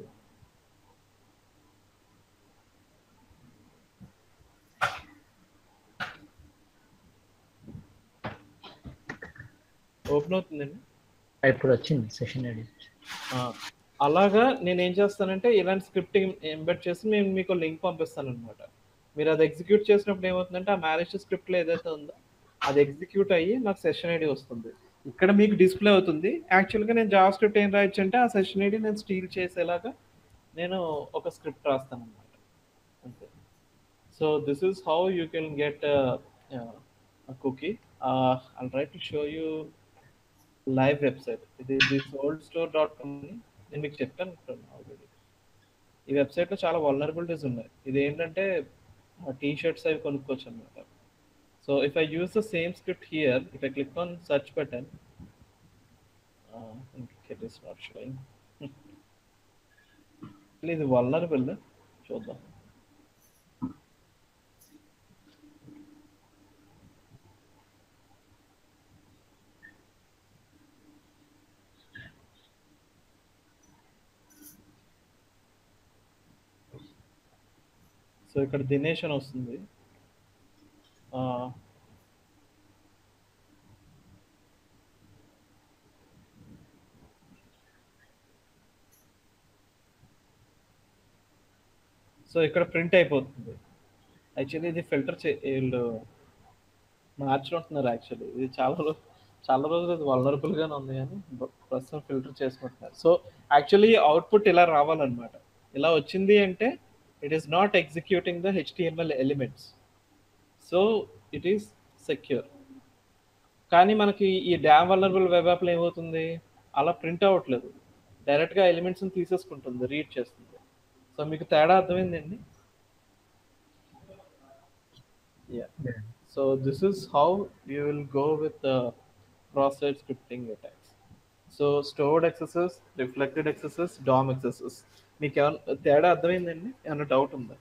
ఓపెన్ అవుతుందండి ఇప్పుడు వచ్చింది సెషన్ ఐడి ఆ, అలాగా నేను ఏం చేస్తానంటే ఇలాంటి స్క్రిప్టింగ్ ఎంబెడ్ చేసి నేను మీకు లింక్ పంపిస్తాను అనమాట మీరు అది ఎగ్జిక్యూట్ చేసినప్పుడు ఏమవుతుందంటే ఆ మ్యారేజ్ స్క్రిప్ట్లో ఏదైతే ఉందో అది ఎగ్జిక్యూట్ అయ్యి నాకు సెషన్ ఐడి వస్తుంది ఇక్కడ మీకు డిస్ప్లే అవుతుంది యాక్చువల్గా నేను జావా స్క్రిప్ట్ ఏం రాయొచ్చు అంటే ఆ సెషన్ ఐడి నేను స్టీల్ చేసేలాగా నేను ఒక స్క్రిప్ట్ రాస్తాను అనమాట అంతే so this is how you can get cookie I'll try to show you live website ఇది this old store dot com అని నేను మీకు చెప్పాను ఆల్రెడీ ఈ వెబ్సైట్లో చాలా వల్నరబిలిటీస్ ఉన్నాయి ఇది ఏంటంటే టీ షర్ట్స్ అవి కొనుక్కోవచ్చు అనమాట so if I use the same script here if I click on search button it is not showing ఇది వల్నరబుల్ చూద్దాం సో ఇక్కడ దినేష్ అని వస్తుంది సో ఇక్కడ ప్రింట్ అయిపోతుంది యాక్చువల్లీ ఇది ఫిల్టర్ చే వీళ్ళు మార్చుకుంటున్నారు యాక్చువల్లీ ఇది చాలా రోజు చాలా రోజులు ఇది vulnerable గానే ఉంది కానీ బ- ప్రస్తుతం ఫిల్టర్ చేసుకుంటున్నారు సో యాక్చువల్లీ అవుట్పుట్ ఇలా రావాలన్నమాట ఇలా వచ్చింది అంటే it is not executing the HTML elements so it is secure కానీ మనకి ఈ డ్యామ్ వలనరబుల్ వెబ్ యాప్లో ఏమవుతుంది అలా ప్రింట్ అవ్వట్లేదు డైరెక్ట్గా ఎలిమెంట్స్ని తీసేసుకుంటుంది రీడ్ చేస్తుంది సో మీకు తేడా అర్థమైందండి yeah so this is how you will go with cross site scripting attacks so stored XSS reflected XSS DOM XSS మీకు ఏమన్నా తేడా అర్థమైందండి ఏమన్నా డౌట్ ఉందా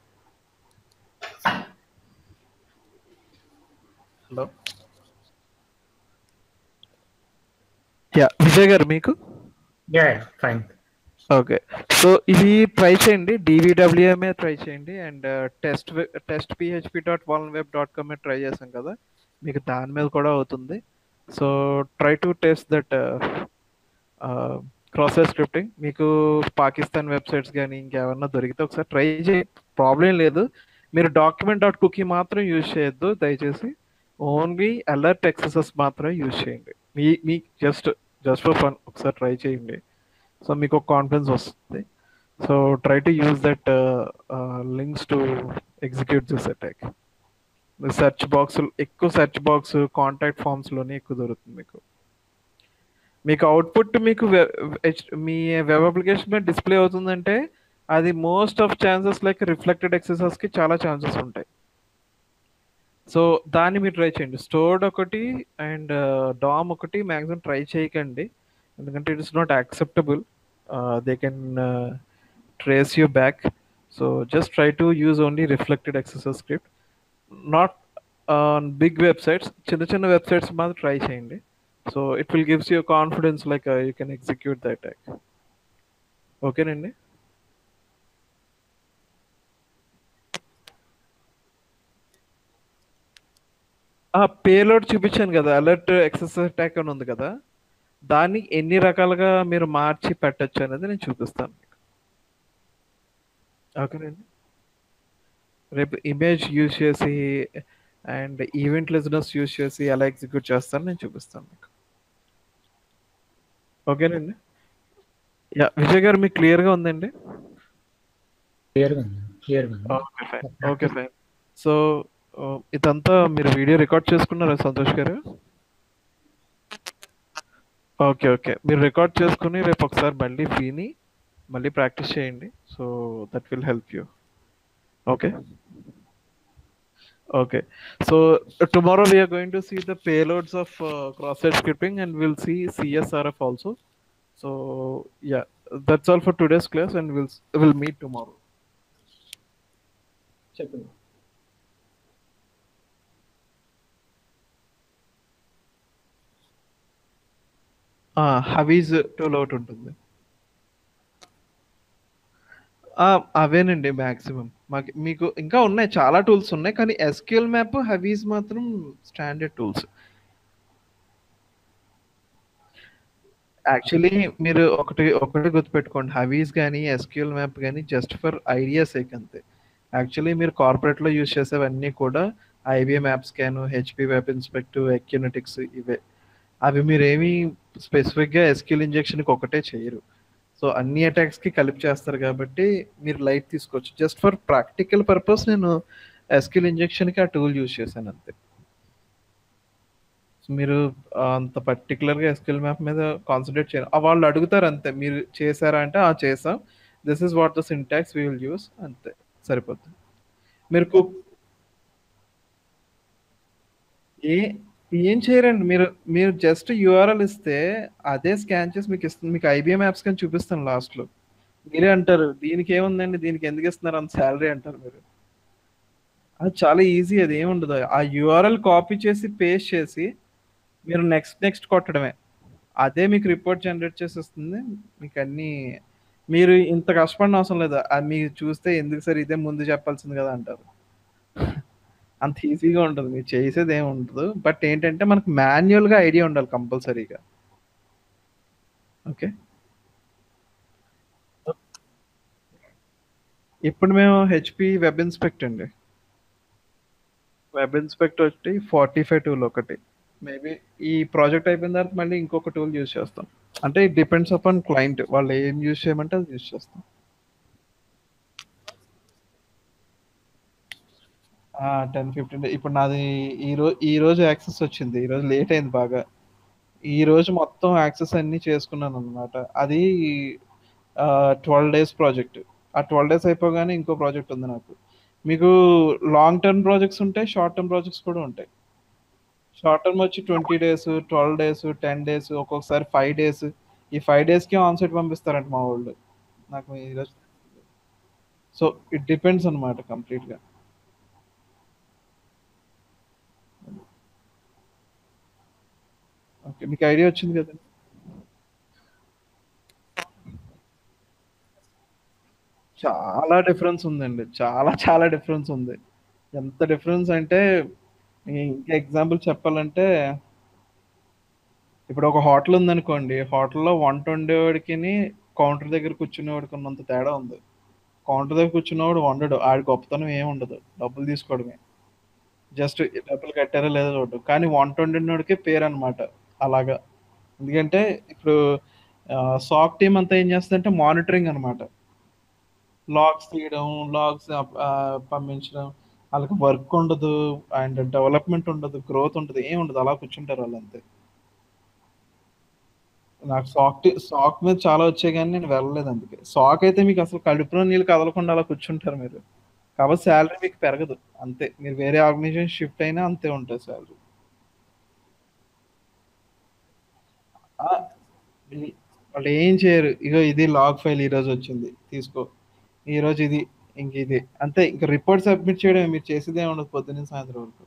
హలో యా విజయ్ గారు మీకు యా ఫైన్ ఓకే సో ఇది ట్రై చేయండి డివిడబ్ల్యూఎంఏ ట్రై చేయండి and test test PHP dot vuln web dot com try చేసాం కదా మీకు దాని మీద కూడా అవుతుంది సో try to test that cross scripting మీకు పాకిస్తాన్ వెబ్సైట్స్ కానీ ఇంకేమన్నా దొరికితే ఒకసారి ట్రై చేయ ప్రాబ్లం లేదు మీరు డాక్యుమెంట్ డాట్ కుకీ మాత్రం యూజ్ చేయొద్దు దయచేసి ఓన్లీ అలర్ట్ ఎక్సెసెస్ మాత్రమే యూజ్ చేయండి మీ మీ జస్ట్ జస్ట్ ఫర్ ఫన్ ఒకసారి ట్రై చేయండి సో మీకు ఒక కాన్ఫిడెన్స్ వస్తుంది so try to use that links to execute this attack search box ఎక్కువ సెర్చ్ బాక్స్ కాంటాక్ట్ ఫామ్స్లోనే ఎక్కువ దొరుకుతుంది మీకు మీకు అవుట్పుట్ మీకు వె- హెచ్- మీ వెబ్ అప్లికేషన్ మీద డిస్ప్లే అవుతుందంటే అది most of chances like reflected ఎక్సెసెస్కి చాలా ఛాన్సెస్ ఉంటాయి సో దాన్ని మీరు ట్రై చేయండి స్టోర్డ్ ఒకటి అండ్ డామ్ ఒకటి మ్యాక్సిమం ట్రై చేయకండి ఎందుకంటే it is not acceptable they can trace you back so just try to use only reflected XSS script not big websites చిన్న చిన్న వెబ్సైట్స్ మాత్రం ట్రై చేయండి so it will gives you confidence like you can execute the attack ఓకేనండి payload చూపించాను కదా alert excess attack అని ఉంది కదా దాన్ని ఎన్ని రకాలుగా మీరు మార్చి పెట్టచ్చు అనేది నేను చూపిస్తాను మీకు ఓకేనండి రేపు ఇమేజ్ యూజ్ చేసి అండ్ ఈవెంట్ లిజనర్స్ యూజ్ చేసి ఎలా ఎగ్జిక్యూట్ చేస్తారో నేను చూపిస్తాను మీకు ఓకేనండి యా విజయ్ గారు మీకు క్లియర్గా ఉందండి క్లియర్గా ఉంది క్లియర్గా ఉంది okay fine okay fine so ఇదంతా మీరు వీడియో రికార్డ్ చేసుకున్నారా సంతోష్ గారు ఓకే ఓకే మీరు రికార్డ్ చేసుకుని రేపు ఒకసారి మళ్ళీ విని మళ్ళీ ప్రాక్టీస్ చేయండి so that will help you okay okay so tomorrow we're going to see the payloads of cross site scripting and will see CSRF also so yeah that's all for today's class and will will meet tomorrow చెప్పండి Havij tool ఒకటి ఉంటుంది ఆ, అవేనండి maximum మాకు మీకు ఇంకా ఉన్నాయి చాలా tools ఉన్నాయి కానీ ఎస్క్యూఎల్ మ్యాప్ హవీజ్ మాత్రం స్టాండర్డ్ టూల్స్ యాక్చువల్లీ మీరు ఒకటి ఒకటి గుర్తుపెట్టుకోండి హవీస్ కానీ ఎస్క్యూఎల్ మ్యాప్ కానీ జస్ట్ ఫర్ ఐడియా సేక్ అంతే యాక్చువల్లీ మీరు కార్పొరేట్లో యూజ్ చేసేవన్నీ కూడా IBM app scan HP web inspect Acunetix ఇవే అవి మీరేమి స్పెసిఫిక్గా ఎస్క్యూఎల్ ఇంజెక్షన్కి ఒకటే చేయరు సో అన్ని అటాక్స్కి కలిపి చేస్తారు కాబట్టి మీరు లైట్ తీసుకోవచ్చు జస్ట్ ఫర్ ప్రాక్టికల్ పర్పస్ నేను ఎస్క్యూఎల్ ఇంజెక్షన్కి ఆ టూల్ యూజ్ చేశాను అంతే సో మీరు ఆ, అంత పర్టికులర్గా ఎస్క్యూఎల్ మ్యాప్ మీద కాన్సన్ట్రేట్ చేయరు ఆ, వాళ్ళు అడుగుతారు అంతే మీరు చేశారా అంటే ఆ చేసాం this is what the syntax we will use అంతే సరిపోతుంది మీరు కుక్ ఏ ఏం చేయరండి మీరు మీరు జస్ట్ యూఆర్ఎల్ ఇస్తే అదే స్కాన్ చేసి మీకు ఇస్తుంది మీకు ఐబిఎం యాప్స్ కానీ చూపిస్తాను లాస్ట్లో మీరే అంటారు దీనికి ఏముందండి దీనికి ఎందుకు ఇస్తున్నారు అంత శాలరీ అంటారు మీరు అది చాలా ఈజీ అది ఏముండదు ఆ యూఆర్ఎల్ కాపీ చేసి పేస్ట్ చేసి మీరు నెక్స్ట్ నెక్స్ట్ కొట్టడమే అదే మీకు రిపోర్ట్ జనరేట్ చేసి వస్తుంది మీకు అన్ని మీరు ఇంత కష్టపడిన అవసరం లేదు అది మీరు చూస్తే ఎందుకు సార్ ఇదే ముందు చెప్పాల్సింది కదా అంటారు అంత ఈజీగా ఉంటుంది మీరు చేసేది ఏమి ఉండదు బట్ ఏంటంటే మనకు మాన్యువల్గా ఐడియా ఉండాలి కంపల్సరీగా ఓకే ఇప్పుడు మేము హెచ్పి వెబ్ ఇన్స్పెక్ట్ అండి వెబ్ ఇన్స్పెక్ట్ ఒకటి ఫార్టీ ఫైవ్ టూల్ ఒకటి మేబీ ఈ ప్రాజెక్ట్ అయిపోయిన తర్వాత మళ్ళీ ఇంకొక టూల్ యూజ్ చేస్తాం అంటే ఇట్ డిపెండ్స్ అపాన్ క్లయింట్ వాళ్ళు ఏం యూజ్ చేయమంటే అది యూజ్ చేస్తాం టెన్ ఫిఫ్టీన్ ఇప్పుడు నాది ఈ రోజు ఈ రోజు యాక్సెస్ వచ్చింది ఈ రోజు లేట్ అయింది బాగా ఈ రోజు మొత్తం యాక్సెస్ అన్ని చేసుకున్నాను అనమాట అది ట్వెల్వ్ డేస్ ప్రాజెక్ట్ ఆ ట్వెల్వ్ డేస్ అయిపోగానే ఇంకో ప్రాజెక్ట్ ఉంది నాకు మీకు లాంగ్ టర్మ్ ప్రాజెక్ట్స్ ఉంటాయి షార్ట్ టర్మ్ ప్రాజెక్ట్స్ కూడా ఉంటాయి షార్ట్ టర్మ్ వచ్చి twenty days twelve days ten days ఒక్కొక్కసారి ఫైవ్ డేస్ ఈ ఫైవ్ డేస్కి ఆన్ సైట్ పంపిస్తారంట మా వాళ్ళు నాకు ఈరోజు సో ఇట్ డిపెండ్స్ అనమాట కంప్లీట్గా ఓకే మీకు ఐడియా వచ్చింది కదా చాలా డిఫరెన్స్ ఉందండి చాలా చాలా డిఫరెన్స్ ఉంది ఎంత డిఫరెన్స్ అంటే ఇంకా ఎగ్జాంపుల్ చెప్పాలంటే ఇప్పుడు ఒక హోటల్ ఉందనుకోండి హోటల్లో వంట వండేవాడికి కౌంటర్ దగ్గర కూర్చునేవాడికి ఉన్నంత తేడా ఉంది కౌంటర్ దగ్గర కూర్చున్నవాడు వండడు ఆడి గొప్పతనం ఏమి ఉండదు డబ్బులు తీసుకోవడమే జస్ట్ డబ్బులు కట్టారా లేదా చూడడం కానీ వంట వండినోడికి పేరు అనమాట అలాగా ఎందుకంటే ఇప్పుడు సాక్ టీమ్ అంతా ఏం చేస్తుందంటే మానిటరింగ్ అనమాట లాగ్స్ తీయడం లాగ్స్ పంపించడం వాళ్ళకి వర్క్ ఉండదు అండ్ డెవలప్మెంట్ ఉండదు గ్రోత్ ఉండదు ఏం ఉండదు అలా కూర్చుంటారు వాళ్ళు అంతే నాకు సాక్ సాక్ మీద చాలా వచ్చాయి కానీ నేను వెళ్ళలేదు అందుకే సాక్ అయితే మీకు అసలు కడుపులో నీళ్ళు కదలకుండా అలా కూర్చుంటారు మీరు కాబట్టి శాలరీ మీకు పెరగదు అంతే మీరు వేరే ఆర్గనైజేషన్ షిఫ్ట్ అయినా అంతే ఉంటుంది శాలరీ వాళ్ళు ఏం చేయరు ఇగో ఇది లాగ్ ఫైల్ ఈ రోజు వచ్చింది తీసుకో ఈ రోజు ఇది ఇంక ఇది అంతే ఇంకా రిపోర్ట్ సబ్మిట్ చేయడం మీరు చేసేదే ఉండదు పొద్దున్న సాయంత్రం వరకు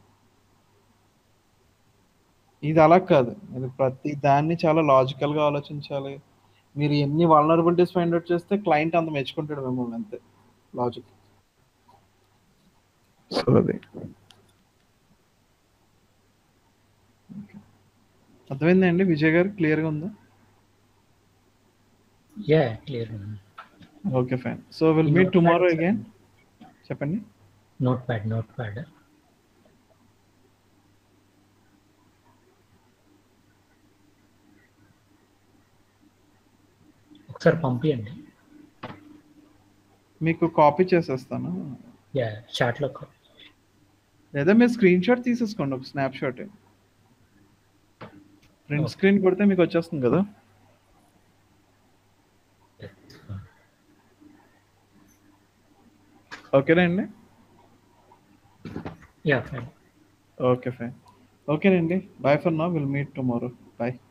ఇది అలా కాదు మీరు ప్రతి దాన్ని చాలా లాజికల్ గా ఆలోచించాలి మీరు ఎన్ని వలనరబిలిటీస్ ఫైండ్ అవుట్ చేస్తే క్లయింట్ అంత మెచ్చుకుంటాడు మిమ్మల్ని అంతే లాజిక్ సో అది అర్థమైందండి విజయ్ గారు క్లియర్గా ఉందా yeah clear okay fine so will meet tomorrow again చెప్పండి నోట్ ప్యాడ్ నోట్ ప్యాడ్ ఒకసారి పంపించండి మీకు కాపీ చేసేస్తాను యా చాట్లో లేదా మీరు స్క్రీన్ షాట్ తీసేసుకోండి ఒక స్నాప్ షాట్ ప్రింట్ స్క్రీన్ కొడితే మీకు వచ్చేస్తుంది కదా ఓకేనా అండి యా ఫైన్ ఓకే ఫైన్ ఓకేనండి bye for now will meet tomorrow bye